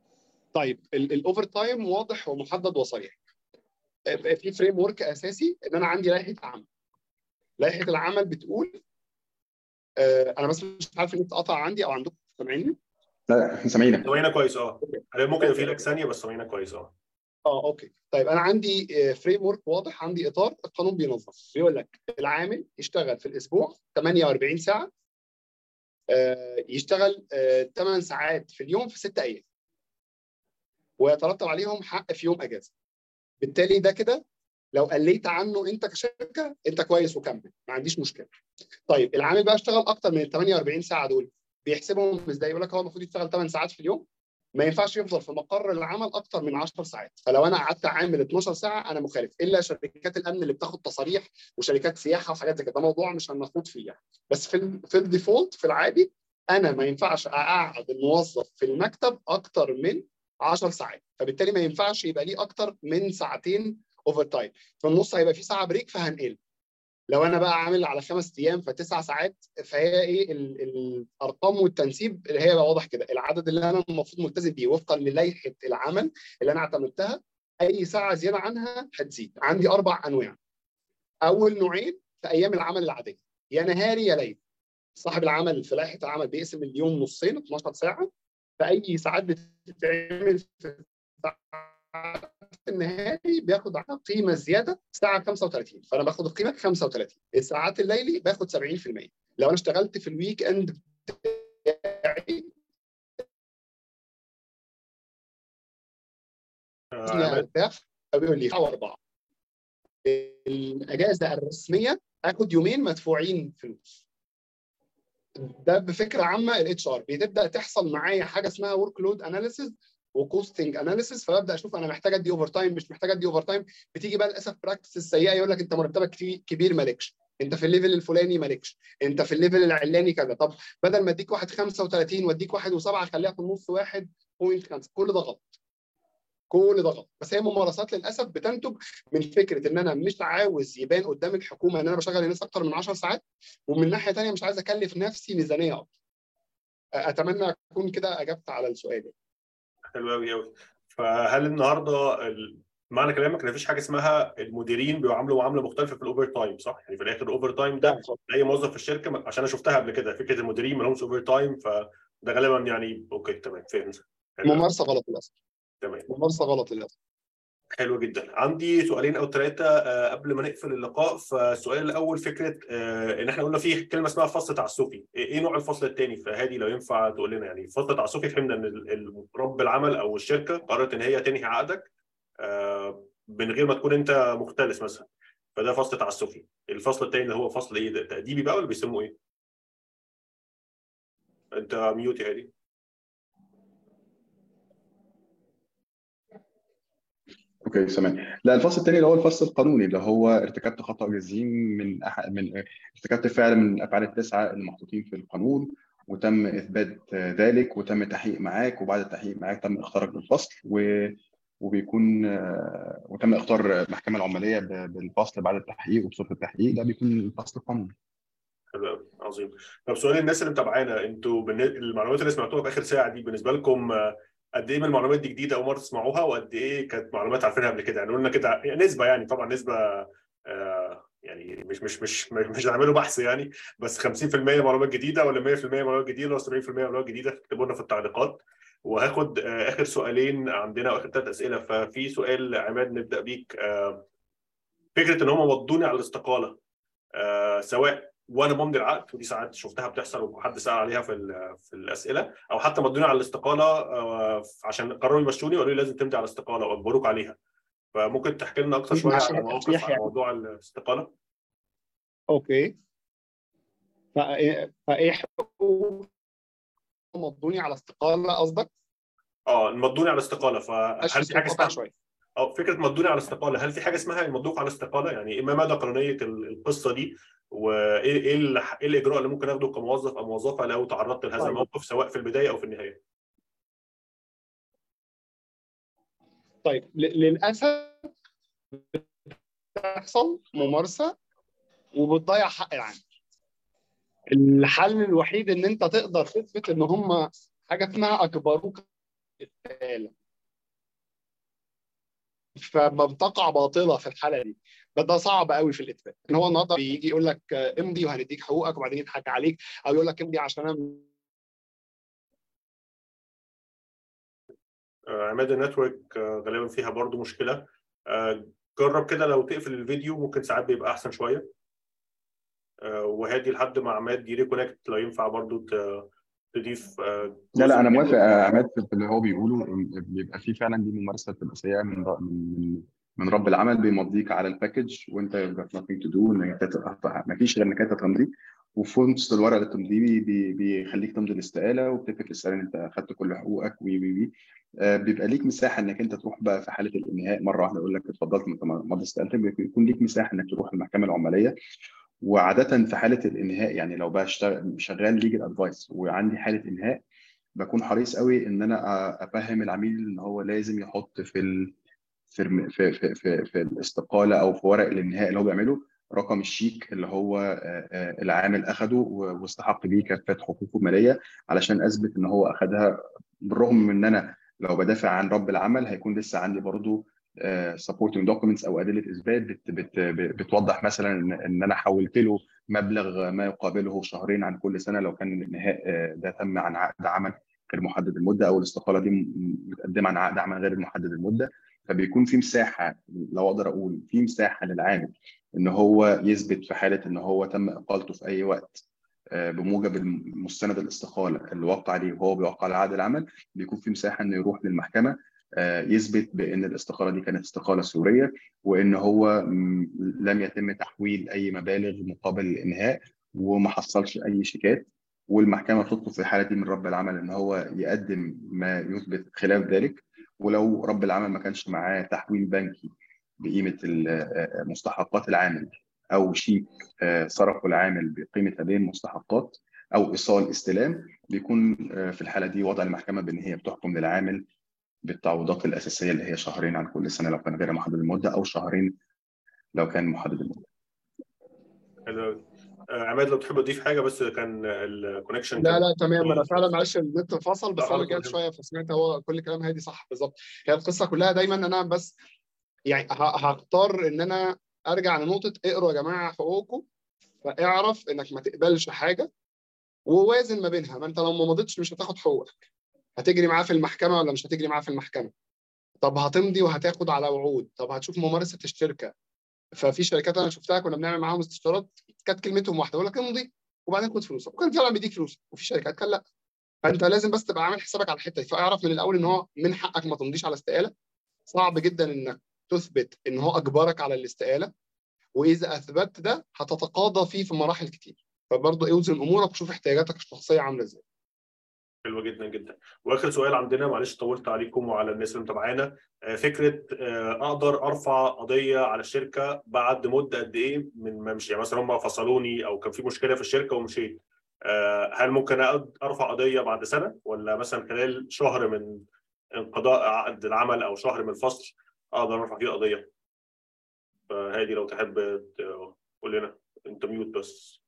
طيب الاوفر تايم واضح ومحدد وصريح في فريم ورك اساسي ان انا عندي لائحه عمل لائحه العمل بتقول آه، انا بس مش عارف ان قطع عندي او عندكم سامعيني لا احنا سامعينك سامعينك كويس اه ممكن يبقى في لك ثانيه بس سامعينك كويس اه اه اوكي طيب انا عندي فريم ورك واضح عندي اطار القانون بينظم بيقول لك العامل يشتغل في الاسبوع 48 ساعه آه، يشتغل 8 ساعات في اليوم في 6 ايام ويترتب عليهم حق في يوم اجازه بالتالي ده كده لو قليت عنه انت كشركه انت كويس وكمل ما عنديش مشكله طيب العامل بقى اشتغل اكتر من ال 48 ساعه دول بيحسبهم ازاي يقول لك هو المفروض يشتغل 8 ساعات في اليوم ما ينفعش يفضل في مقر العمل اكتر من 10 ساعات فلو انا قعدت عامل 12 ساعه انا مخالف الا شركات الامن اللي بتاخد تصاريح وشركات سياحه وحاجات زي كده ده موضوع مش هنخوض فيه يعني بس في ال في الديفولت في العادي انا ما ينفعش اقعد الموظف في المكتب اكتر من 10 ساعات فبالتالي ما ينفعش يبقى ليه اكتر من ساعتين اوفر تايم في النص هيبقى في ساعه بريك فهنقل لو انا بقى عامل على خمس ايام فتسع ساعات فهي ايه ال- الارقام والتنسيب اللي هي بقى واضح كده العدد اللي انا المفروض ملتزم بيه وفقا للائحه العمل اللي انا اعتمدتها اي ساعه زياده عنها هتزيد عندي اربع انواع اول نوعين في ايام العمل العاديه يا نهاري يا ليل صاحب العمل في لائحه العمل بيقسم اليوم نصين 12 ساعه فاي ساعات بتتعمل في الساعات النهاري بياخد عنها قيمه زياده ساعه 35 فانا باخد القيمه 35 الساعات الليلي باخد 70% لو انا اشتغلت في الويك اند بتاعي آه، ارتاح فبيقول لي ساعه واربعه الاجازه الرسميه اخد يومين مدفوعين فلوس ده بفكره عامه الاتش ار بتبدا تحصل معايا حاجه اسمها ورك لود اناليسيز وكوستنج اناليسيس فببدا اشوف انا محتاج ادي اوفر تايم مش محتاج ادي اوفر تايم بتيجي بقى للاسف براكتس السيئه يقول لك انت مرتبك كتير- كبير مالكش انت في الليفل الفلاني مالكش انت في الليفل العلاني كذا طب بدل ما اديك واحد 35 واديك واحد وسبعه خليها في النص واحد بوينت خمسه كل ده غلط كل ده غلط بس هي ممارسات للاسف بتنتج من فكره ان انا مش عاوز يبان قدام الحكومه ان انا بشغل الناس اكتر من 10 ساعات ومن ناحيه ثانيه مش عايز اكلف نفسي ميزانيه اكتر اتمنى اكون كده اجبت على السؤال حلو قوي قوي فهل النهارده ال- معنى كلامك ان مفيش حاجه اسمها المديرين بيعاملوا معامله مختلفه في الاوفر تايم صح؟ يعني في الاخر الاوفر تايم ده اي موظف في الشركه ما- عشان انا شفتها قبل كده فكره المديرين ما لهمش اوفر تايم فده غالبا يعني اوكي تمام فهمت حلو. ممارسه غلط للاسف تمام ممارسه غلط للاسف حلو جدا عندي سؤالين او ثلاثه قبل ما نقفل اللقاء فالسؤال الاول فكره آه، ان احنا قلنا في كلمه اسمها فصل تعسفي ايه إيه نوع الفصل الثاني فهادي لو ينفع تقول لنا يعني فصل تعسفي فهمنا ان ال- ال- رب العمل او الشركه قررت ان هي تنهي عقدك آه، من غير ما تكون انت مختلس مثلا فده فصل تعسفي الفصل الثاني اللي هو فصل ايه ده تاديبي بقى ولا بيسموه ايه انت ميوت يا هادي اوكي تمام لا الفصل الثاني اللي هو الفصل القانوني اللي هو ارتكبت خطأ جسيم من أح... من ارتكبت فعل من الافعال التسعه اللي محطوطين في القانون وتم اثبات ذلك وتم تحقيق معاك وبعد التحقيق معاك تم اختارك بالفصل و... وبيكون آه، وتم اختار المحكمه العماليه ب- بالفصل بعد التحقيق وبصوره التحقيق ده بيكون الفصل القانوني حلو قوي عظيم طب سؤال الناس اللي متابعانا انتوا بالن- المعلومات اللي سمعتوها في اخر ساعه دي بالنسبه لكم آه، قد ايه من المعلومات دي جديده اول مره تسمعوها وقد ايه كانت معلومات عارفينها قبل كده يعني قلنا كده يعني نسبه يعني طبعا نسبه آه، يعني مش مش مش مش مش هنعمله بحث يعني بس 50% معلومات جديده ولا 100% معلومات جديده ولا 70% معلومات جديده اكتبوا لنا في التعليقات وهاخد آه، اخر سؤالين عندنا واخر ثلاث اسئله ففي سؤال عماد نبدا بيك آه، فكره ان هم وضوني على الاستقاله آه، سواء وانا بمضي العقد ودي ساعات شفتها بتحصل وحد سال عليها في ال- في الاسئله او حتى مضوني على الاستقاله آه، عشان قرروا يمشوني وقالوا لي لازم تمضي على الاستقاله واجبروك عليها فممكن تحكي لنا اكتر شويه عشان على مواقف التشريح على يعني. موضوع الاستقاله اوكي فايه فايه حقوق مضوني على استقاله قصدك؟ اه مضوني على الاستقاله فهل اشرح في حاجه قطع اسمها شويه او فكره مضوني على الاستقاله هل في حاجه اسمها يمضوك على الاستقاله يعني ما مدى قانونيه ال- القصه دي وايه ايه ال- ايه الاجراء اللي ممكن اخده كموظف او موظفه لو تعرضت لهذا طيب. الموقف سواء في البدايه او في النهايه طيب ل- للاسف بتحصل ممارسه وبتضيع حق العامل الحل الوحيد ان انت تقدر تثبت ان هم حاجه اسمها اجبروك الاستقاله فمنطقه باطله في الحاله دي ده صعب قوي في الاثبات ان هو النهارده بيجي يقول لك امضي وهنديك حقوقك وبعدين يضحك عليك او يقول لك امضي عشان انا عماد النتورك غالبا فيها برضو مشكله جرب كده لو تقفل الفيديو ممكن ساعات بيبقى احسن شويه وهادي لحد ما عماد دي ريكونكت لو ينفع برضو تضيف لا لا انا موافق عماد في اللي هو بيقوله بيبقى في فعلا دي ممارسه بتبقى سيئه من من من رب العمل بيمضيك على الباكج وانت got nothing to do انك ما فيش غير انك انت تمضي وفي نص الورقه اللي تمضيه بي بيخليك تمضي الاستقاله وبتكتب الاستقاله ان انت اخدت كل حقوقك وي وي وي بيبقى ليك مساحه انك انت تروح بقى في حاله الانهاء مره واحده يقول لك اتفضلت انت مضي استقالتك بيكون ليك مساحه انك تروح المحكمه العماليه وعاده في حاله الانهاء يعني لو بقى شغال ليجل ادفايس وعندي حاله انهاء بكون حريص قوي ان انا افهم العميل ان هو لازم يحط في ال... في في في في, في الاستقاله او في ورق الانهاء اللي هو بيعمله رقم الشيك اللي هو العامل اخده واستحق بيه كافه حقوقه الماليه علشان اثبت ان هو اخدها بالرغم من ان انا لو بدافع عن رب العمل هيكون لسه عندي برضه سبورتنج دوكيومنتس او ادله اثبات بت بت بتوضح مثلا ان انا حولت له مبلغ ما يقابله شهرين عن كل سنه لو كان الانهاء ده تم عن عقد عمل غير محدد المده او الاستقاله دي متقدمه عن عقد عمل غير محدد المده فبيكون في مساحه لو اقدر اقول في مساحه للعامل ان هو يثبت في حاله ان هو تم اقالته في اي وقت بموجب المستند الاستقاله اللي وقع عليه وهو بيوقع على عقد العمل بيكون في مساحه انه يروح للمحكمه يثبت بان الاستقاله دي كانت استقاله سوريه وان هو لم يتم تحويل اي مبالغ مقابل الانهاء وما حصلش اي شيكات والمحكمه تطلب في الحاله دي من رب العمل ان هو يقدم ما يثبت خلاف ذلك ولو رب العمل ما كانش معاه تحويل بنكي بقيمه مستحقات العامل او شيك صرفه العامل بقيمه هذه المستحقات او ايصال استلام بيكون في الحاله دي وضع المحكمه بان هي بتحكم للعامل بالتعويضات الاساسيه اللي هي شهرين عن كل سنه لو كان غير محدد المده او شهرين لو كان محدد المده. حلو عماد لو تحب تضيف حاجه بس كان الكونكشن لا لا تمام انا فعلا معلش النت فصل بس انا رجعت شويه فسمعت هو كل كلام هادي صح بالظبط هي القصه كلها دايما انا بس يعني هختار ان انا ارجع لنقطه اقروا يا جماعه حقوقكم فاعرف انك ما تقبلش حاجه ووازن ما بينها ما انت لو ما مضيتش مش هتاخد حقوقك هتجري معاه في المحكمه ولا مش هتجري معاه في المحكمه طب هتمضي وهتاخد على وعود طب هتشوف ممارسه الشركه ففي شركات انا شفتها كنا بنعمل معاهم استشارات كانت كلمتهم واحده يقول لك امضي وبعدين خد فلوسك وكان فعلا بيديك فلوس وفي شركات كان لا فانت لازم بس تبقى عامل حسابك على الحته دي فاعرف من الاول ان هو من حقك ما تمضيش على استقاله صعب جدا انك تثبت ان هو اجبرك على الاستقاله واذا اثبتت ده هتتقاضى فيه في مراحل كتير فبرضه اوزن امورك وشوف احتياجاتك الشخصيه عامله ازاي حلوه جدا جدا واخر سؤال عندنا معلش طولت عليكم وعلى الناس اللي متابعانا فكره اقدر ارفع قضيه على الشركه بعد مده قد ايه من ما امشي يعني مثلا هم فصلوني او كان في مشكله في الشركه ومشيت هل ممكن ارفع قضيه بعد سنه ولا مثلا خلال شهر من انقضاء عقد العمل او شهر من الفصل اقدر ارفع فيه قضيه فهادي لو تحب تقول لنا انت ميوت بس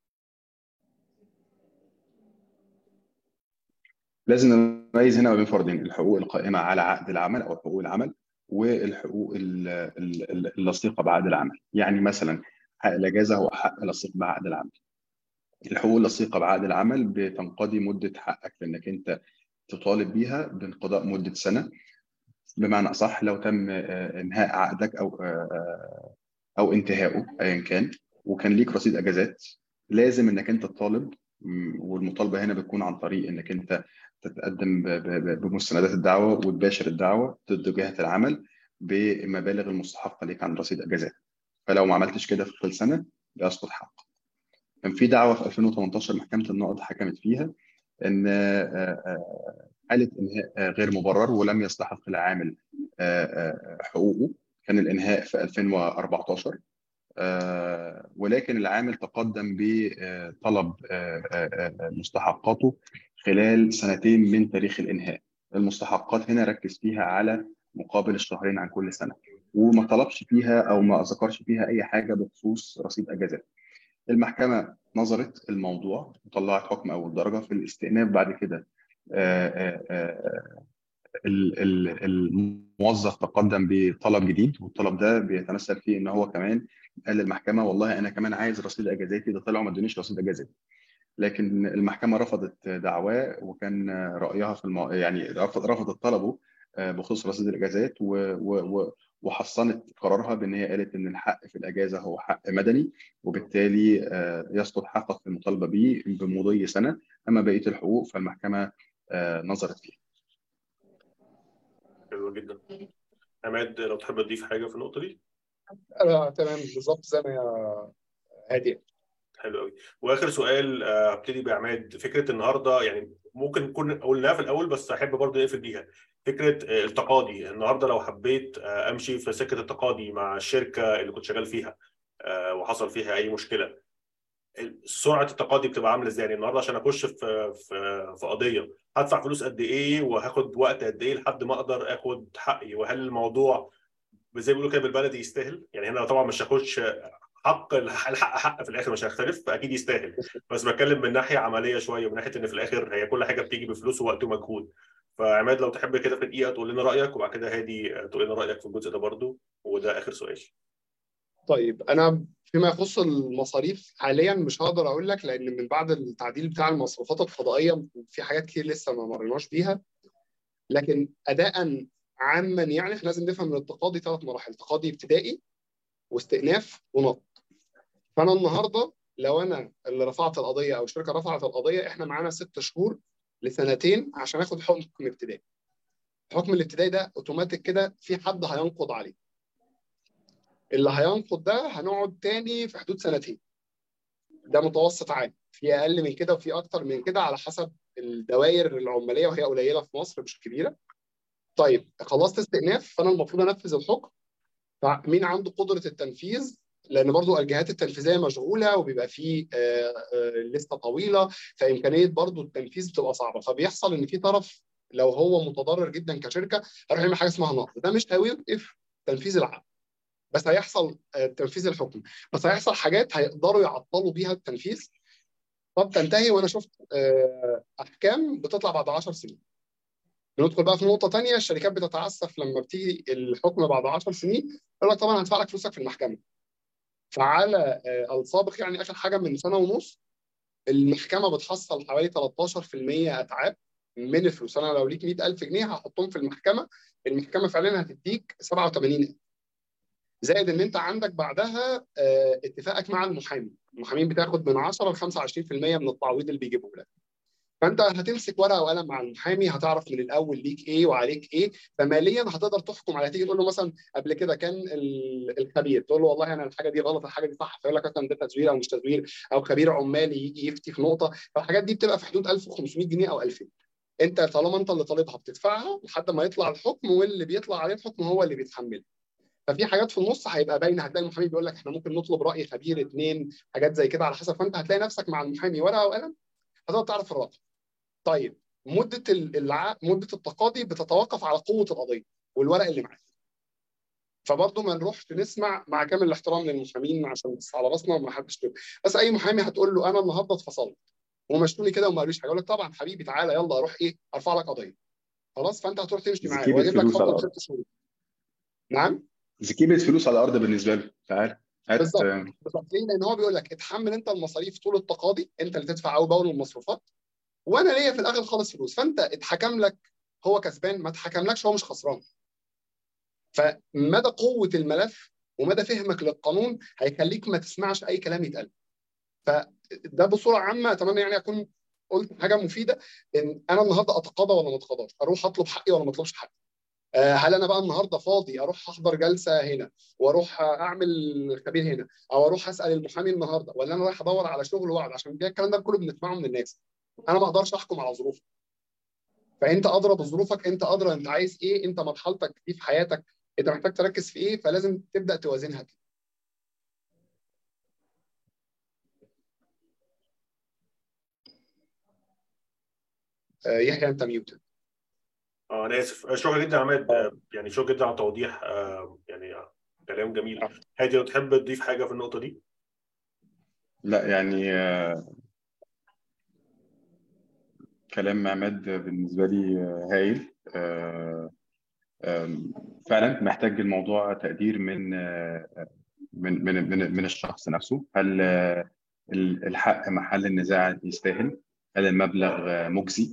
لازم نميز هنا ما بين فرضين الحقوق القائمه على عقد العمل او حقوق العمل والحقوق اللصيقه بعقد العمل يعني مثلا حق الاجازه هو حق لصيق بعقد العمل الحقوق اللصيقه بعقد العمل بتنقضي مده حقك في انك انت تطالب بيها بانقضاء مده سنه بمعنى اصح لو تم انهاء عقدك او او انتهائه ايا كان وكان ليك رصيد اجازات لازم انك انت تطالب والمطالبه هنا بتكون عن طريق انك انت تتقدم بمستندات الدعوه وتباشر الدعوه ضد جهه العمل بمبالغ المستحقه ليك عن رصيد اجازات فلو ما عملتش كده في خلال سنه بيسقط حقك كان في دعوه في 2018 محكمه النقض حكمت فيها ان حاله انهاء غير مبرر ولم يستحق العامل حقوقه كان الانهاء في 2014 ولكن العامل تقدم بطلب مستحقاته خلال سنتين من تاريخ الانهاء المستحقات هنا ركز فيها على مقابل الشهرين عن كل سنه وما طلبش فيها او ما ذكرش فيها اي حاجه بخصوص رصيد اجازات المحكمه نظرت الموضوع وطلعت حكم اول درجه في الاستئناف بعد كده ال- ال- الموظف تقدم بطلب جديد والطلب ده بيتمثل في ان هو كمان قال للمحكمه والله انا كمان عايز رصيد اجازاتي ده طلعوا ما ادونيش رصيد اجازاتي لكن المحكمه رفضت دعواه وكان رايها في المو... يعني رفض رفضت طلبه آه، بخصوص رصيد الاجازات و... و... و... وحصنت قرارها بان هي قالت ان الحق في الاجازه هو حق مدني وبالتالي آه، يسقط حقك في المطالبه به بمضي سنه اما بقيه الحقوق فالمحكمه آه، نظرت فيها حلو جدا عماد لو تحب تضيف حاجه في النقطه دي آه، تمام بالظبط زي ما هي هادي حلو قوي واخر سؤال آه، ابتدي بعماد فكره النهارده يعني ممكن نكون قلناها في الاول بس احب برضه نقفل بيها فكره آه، التقاضي النهارده لو حبيت آه، امشي في سكه التقاضي مع الشركه اللي كنت شغال فيها آه، وحصل فيها اي مشكله سرعه التقاضي بتبقى عامله ازاي يعني النهارده عشان اخش في في في قضيه هدفع فلوس قد ايه وهاخد وقت قد ايه لحد ما اقدر اخد حقي وهل الموضوع زي ما بيقولوا كده بالبلدي يستاهل يعني هنا طبعا مش هخش حق الحق حق في الاخر مش هيختلف فاكيد يستاهل بس بتكلم من ناحيه عمليه شويه من ناحيه ان في الاخر هي كل حاجه بتيجي بفلوس ووقت ومجهود فعماد لو تحب كده في دقيقه تقول لنا رايك وبعد كده هادي تقول لنا رايك في الجزء ده برضو وده اخر سؤال طيب انا فيما يخص المصاريف حاليا مش هقدر اقول لك لان من بعد التعديل بتاع المصروفات القضائيه في حاجات كتير لسه ما مرناش بيها لكن اداء عاما يعني احنا لازم نفهم ان التقاضي ثلاث مراحل تقاضي ابتدائي واستئناف ونقض فانا النهارده لو انا اللي رفعت القضيه او الشركه رفعت القضيه احنا معانا ست شهور لسنتين عشان اخد حكم ابتدائي الحكم الابتدائي ده اوتوماتيك كده في حد هينقض عليه اللي هينقض ده هنقعد تاني في حدود سنتين ده متوسط عام في اقل من كده وفي اكتر من كده على حسب الدوائر العماليه وهي قليله في مصر مش كبيره طيب خلصت استئناف فانا المفروض انفذ الحكم فمين عنده قدره التنفيذ لان برضو الجهات التنفيذيه مشغوله وبيبقى في لسته طويله فامكانيه برضو التنفيذ بتبقى صعبه فبيحصل ان في طرف لو هو متضرر جدا كشركه هيروح يعمل حاجه اسمها نقض ده مش هيوقف تنفيذ العقد بس هيحصل تنفيذ الحكم بس هيحصل حاجات هيقدروا يعطلوا بيها التنفيذ طب تنتهي وانا شفت احكام بتطلع بعد 10 سنين ندخل بقى في نقطه ثانيه الشركات بتتعسف لما بتيجي الحكم بعد 10 سنين يقول لك طبعا هدفع لك فلوسك في المحكمه فعلى السابق يعني اخر حاجه من سنه ونص المحكمه بتحصل حوالي 13% اتعاب من الفلوس انا لو ليك 100000 جنيه هحطهم في المحكمه المحكمه فعلا هتديك 87000 زائد ان انت عندك بعدها اتفاقك مع المحامي المحامين بتاخد من 10 ل 25% من التعويض اللي بيجيبه لك فانت هتمسك ورقه وقلم مع المحامي هتعرف من الاول ليك ايه وعليك ايه فماليا هتقدر تحكم على تيجي تقول له مثلا قبل كده كان الخبير تقول له والله انا الحاجه دي غلط الحاجه دي صح فيقول لك مثلا ده تزوير او مش تزوير او خبير عمالي يجي يفتي في نقطه فالحاجات دي بتبقى في حدود 1500 جنيه او 2000 انت طالما انت اللي طالبها بتدفعها لحد ما يطلع الحكم واللي بيطلع عليه الحكم هو اللي بيتحملها ففي حاجات في النص هيبقى باينه هتلاقي المحامي بيقول لك احنا ممكن نطلب راي خبير اثنين حاجات زي كده على حسب فانت هتلاقي نفسك مع المحامي ورقه وقلم هتقدر تعرف الرقم طيب مده الع... مده التقاضي بتتوقف على قوه القضيه والورق اللي معاك فبرضه ما نروحش نسمع مع كامل الاحترام للمحامين عشان بس على راسنا وما حدش تقول. بس اي محامي هتقول له انا النهارده اتفصلت ومشتوني كده وما قالوش حاجه يقول لك طبعا حبيبي تعالى يلا اروح ايه ارفع لك قضيه خلاص فانت هتروح تمشي معاه واجيب لك حكم ست شهور نعم زكيبه فلوس على الارض بالنسبه له تعال بالظبط بالظبط ليه؟ لان هو بيقول لك اتحمل انت المصاريف طول التقاضي انت اللي تدفع اول باول المصروفات وانا ليا في الاخر خالص فلوس فانت اتحكم لك هو كسبان ما اتحكملكش هو مش خسران فمدى قوه الملف ومدى فهمك للقانون هيخليك ما تسمعش اي كلام يتقال فده بصوره عامه اتمنى يعني اكون قلت حاجه مفيده ان انا النهارده اتقاضى ولا ما اتقاضاش اروح اطلب حقي ولا ما اطلبش حقي هل انا بقى النهارده فاضي اروح احضر جلسه هنا واروح اعمل خبير هنا او اروح اسال المحامي النهارده ولا انا رايح ادور على شغل واقعد عشان الكلام ده كله بنسمعه من الناس انا ما اقدرش احكم على ظروفك فانت ادرى بظروفك انت ادرى انت عايز ايه انت مرحلتك دي في حياتك انت محتاج تركز في ايه فلازم تبدا توازنها كده آه يحيى انت ميوتد اه انا اسف شكرا جدا يا عماد يعني شكرا جدا على التوضيح آه يعني كلام جميل هادي لو تحب تضيف حاجه في النقطه دي لا يعني كلام عماد بالنسبة لي هايل فعلا محتاج الموضوع تقدير من من من من, من الشخص نفسه هل الحق محل النزاع يستاهل هل المبلغ مجزي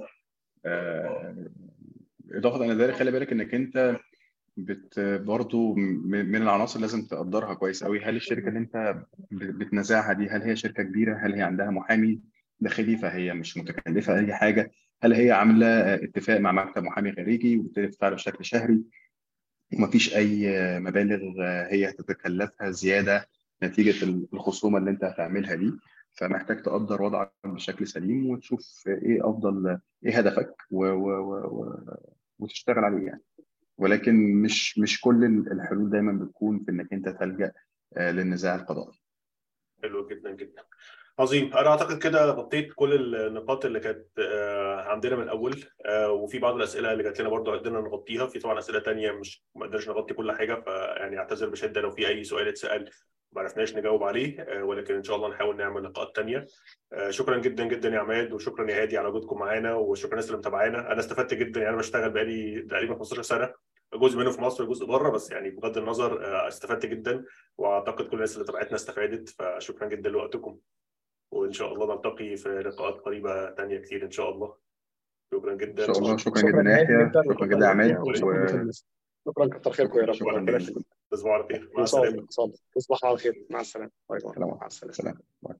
اضافه الى ذلك خلي بالك انك انت بت برضو من العناصر لازم تقدرها كويس قوي هل الشركه اللي انت بتنازعها دي هل هي شركه كبيره هل هي عندها محامي داخلي فهي مش متكلفه اي حاجه هل هي عامله اتفاق مع مكتب محامي خارجي وبالتالي بتدفع بشكل شهري ومفيش اي مبالغ هي هتتكلفها زياده نتيجه الخصومه اللي انت هتعملها دي فمحتاج تقدر وضعك بشكل سليم وتشوف ايه افضل ايه هدفك و و و وتشتغل عليه يعني ولكن مش مش كل الحلول دايما بتكون في انك انت تلجا للنزاع القضائي. حلو جدا جدا. عظيم انا اعتقد كده غطيت كل النقاط اللي كانت عندنا من الاول وفي بعض الاسئله اللي جات لنا برضه قدرنا نغطيها في طبعا اسئله ثانيه مش ما قدرناش نغطي كل حاجه فيعني اعتذر بشده لو في اي سؤال اتسال ما عرفناش نجاوب عليه ولكن ان شاء الله نحاول نعمل لقاءات ثانيه شكرا جدا جدا يا عماد وشكرا يا هادي على وجودكم معانا وشكرا الناس اللي متابعانا انا استفدت جدا يعني انا بشتغل بقالي تقريبا 15 سنه جزء منه في مصر وجزء بره بس يعني بغض النظر استفدت جدا واعتقد كل الناس اللي تابعتنا استفادت فشكرا جدا لوقتكم وان شاء الله نلتقي في لقاءات قريبه ثانيه كتير ان شاء الله شكرا جدا ان شاء الله شكرا جدا يحيى شكرا جدا عماد شكرا كتر خيركم يا رب شكرا تصبحوا على خير مع السلامه تصبحوا على خير مع السلامه مع السلامه سلام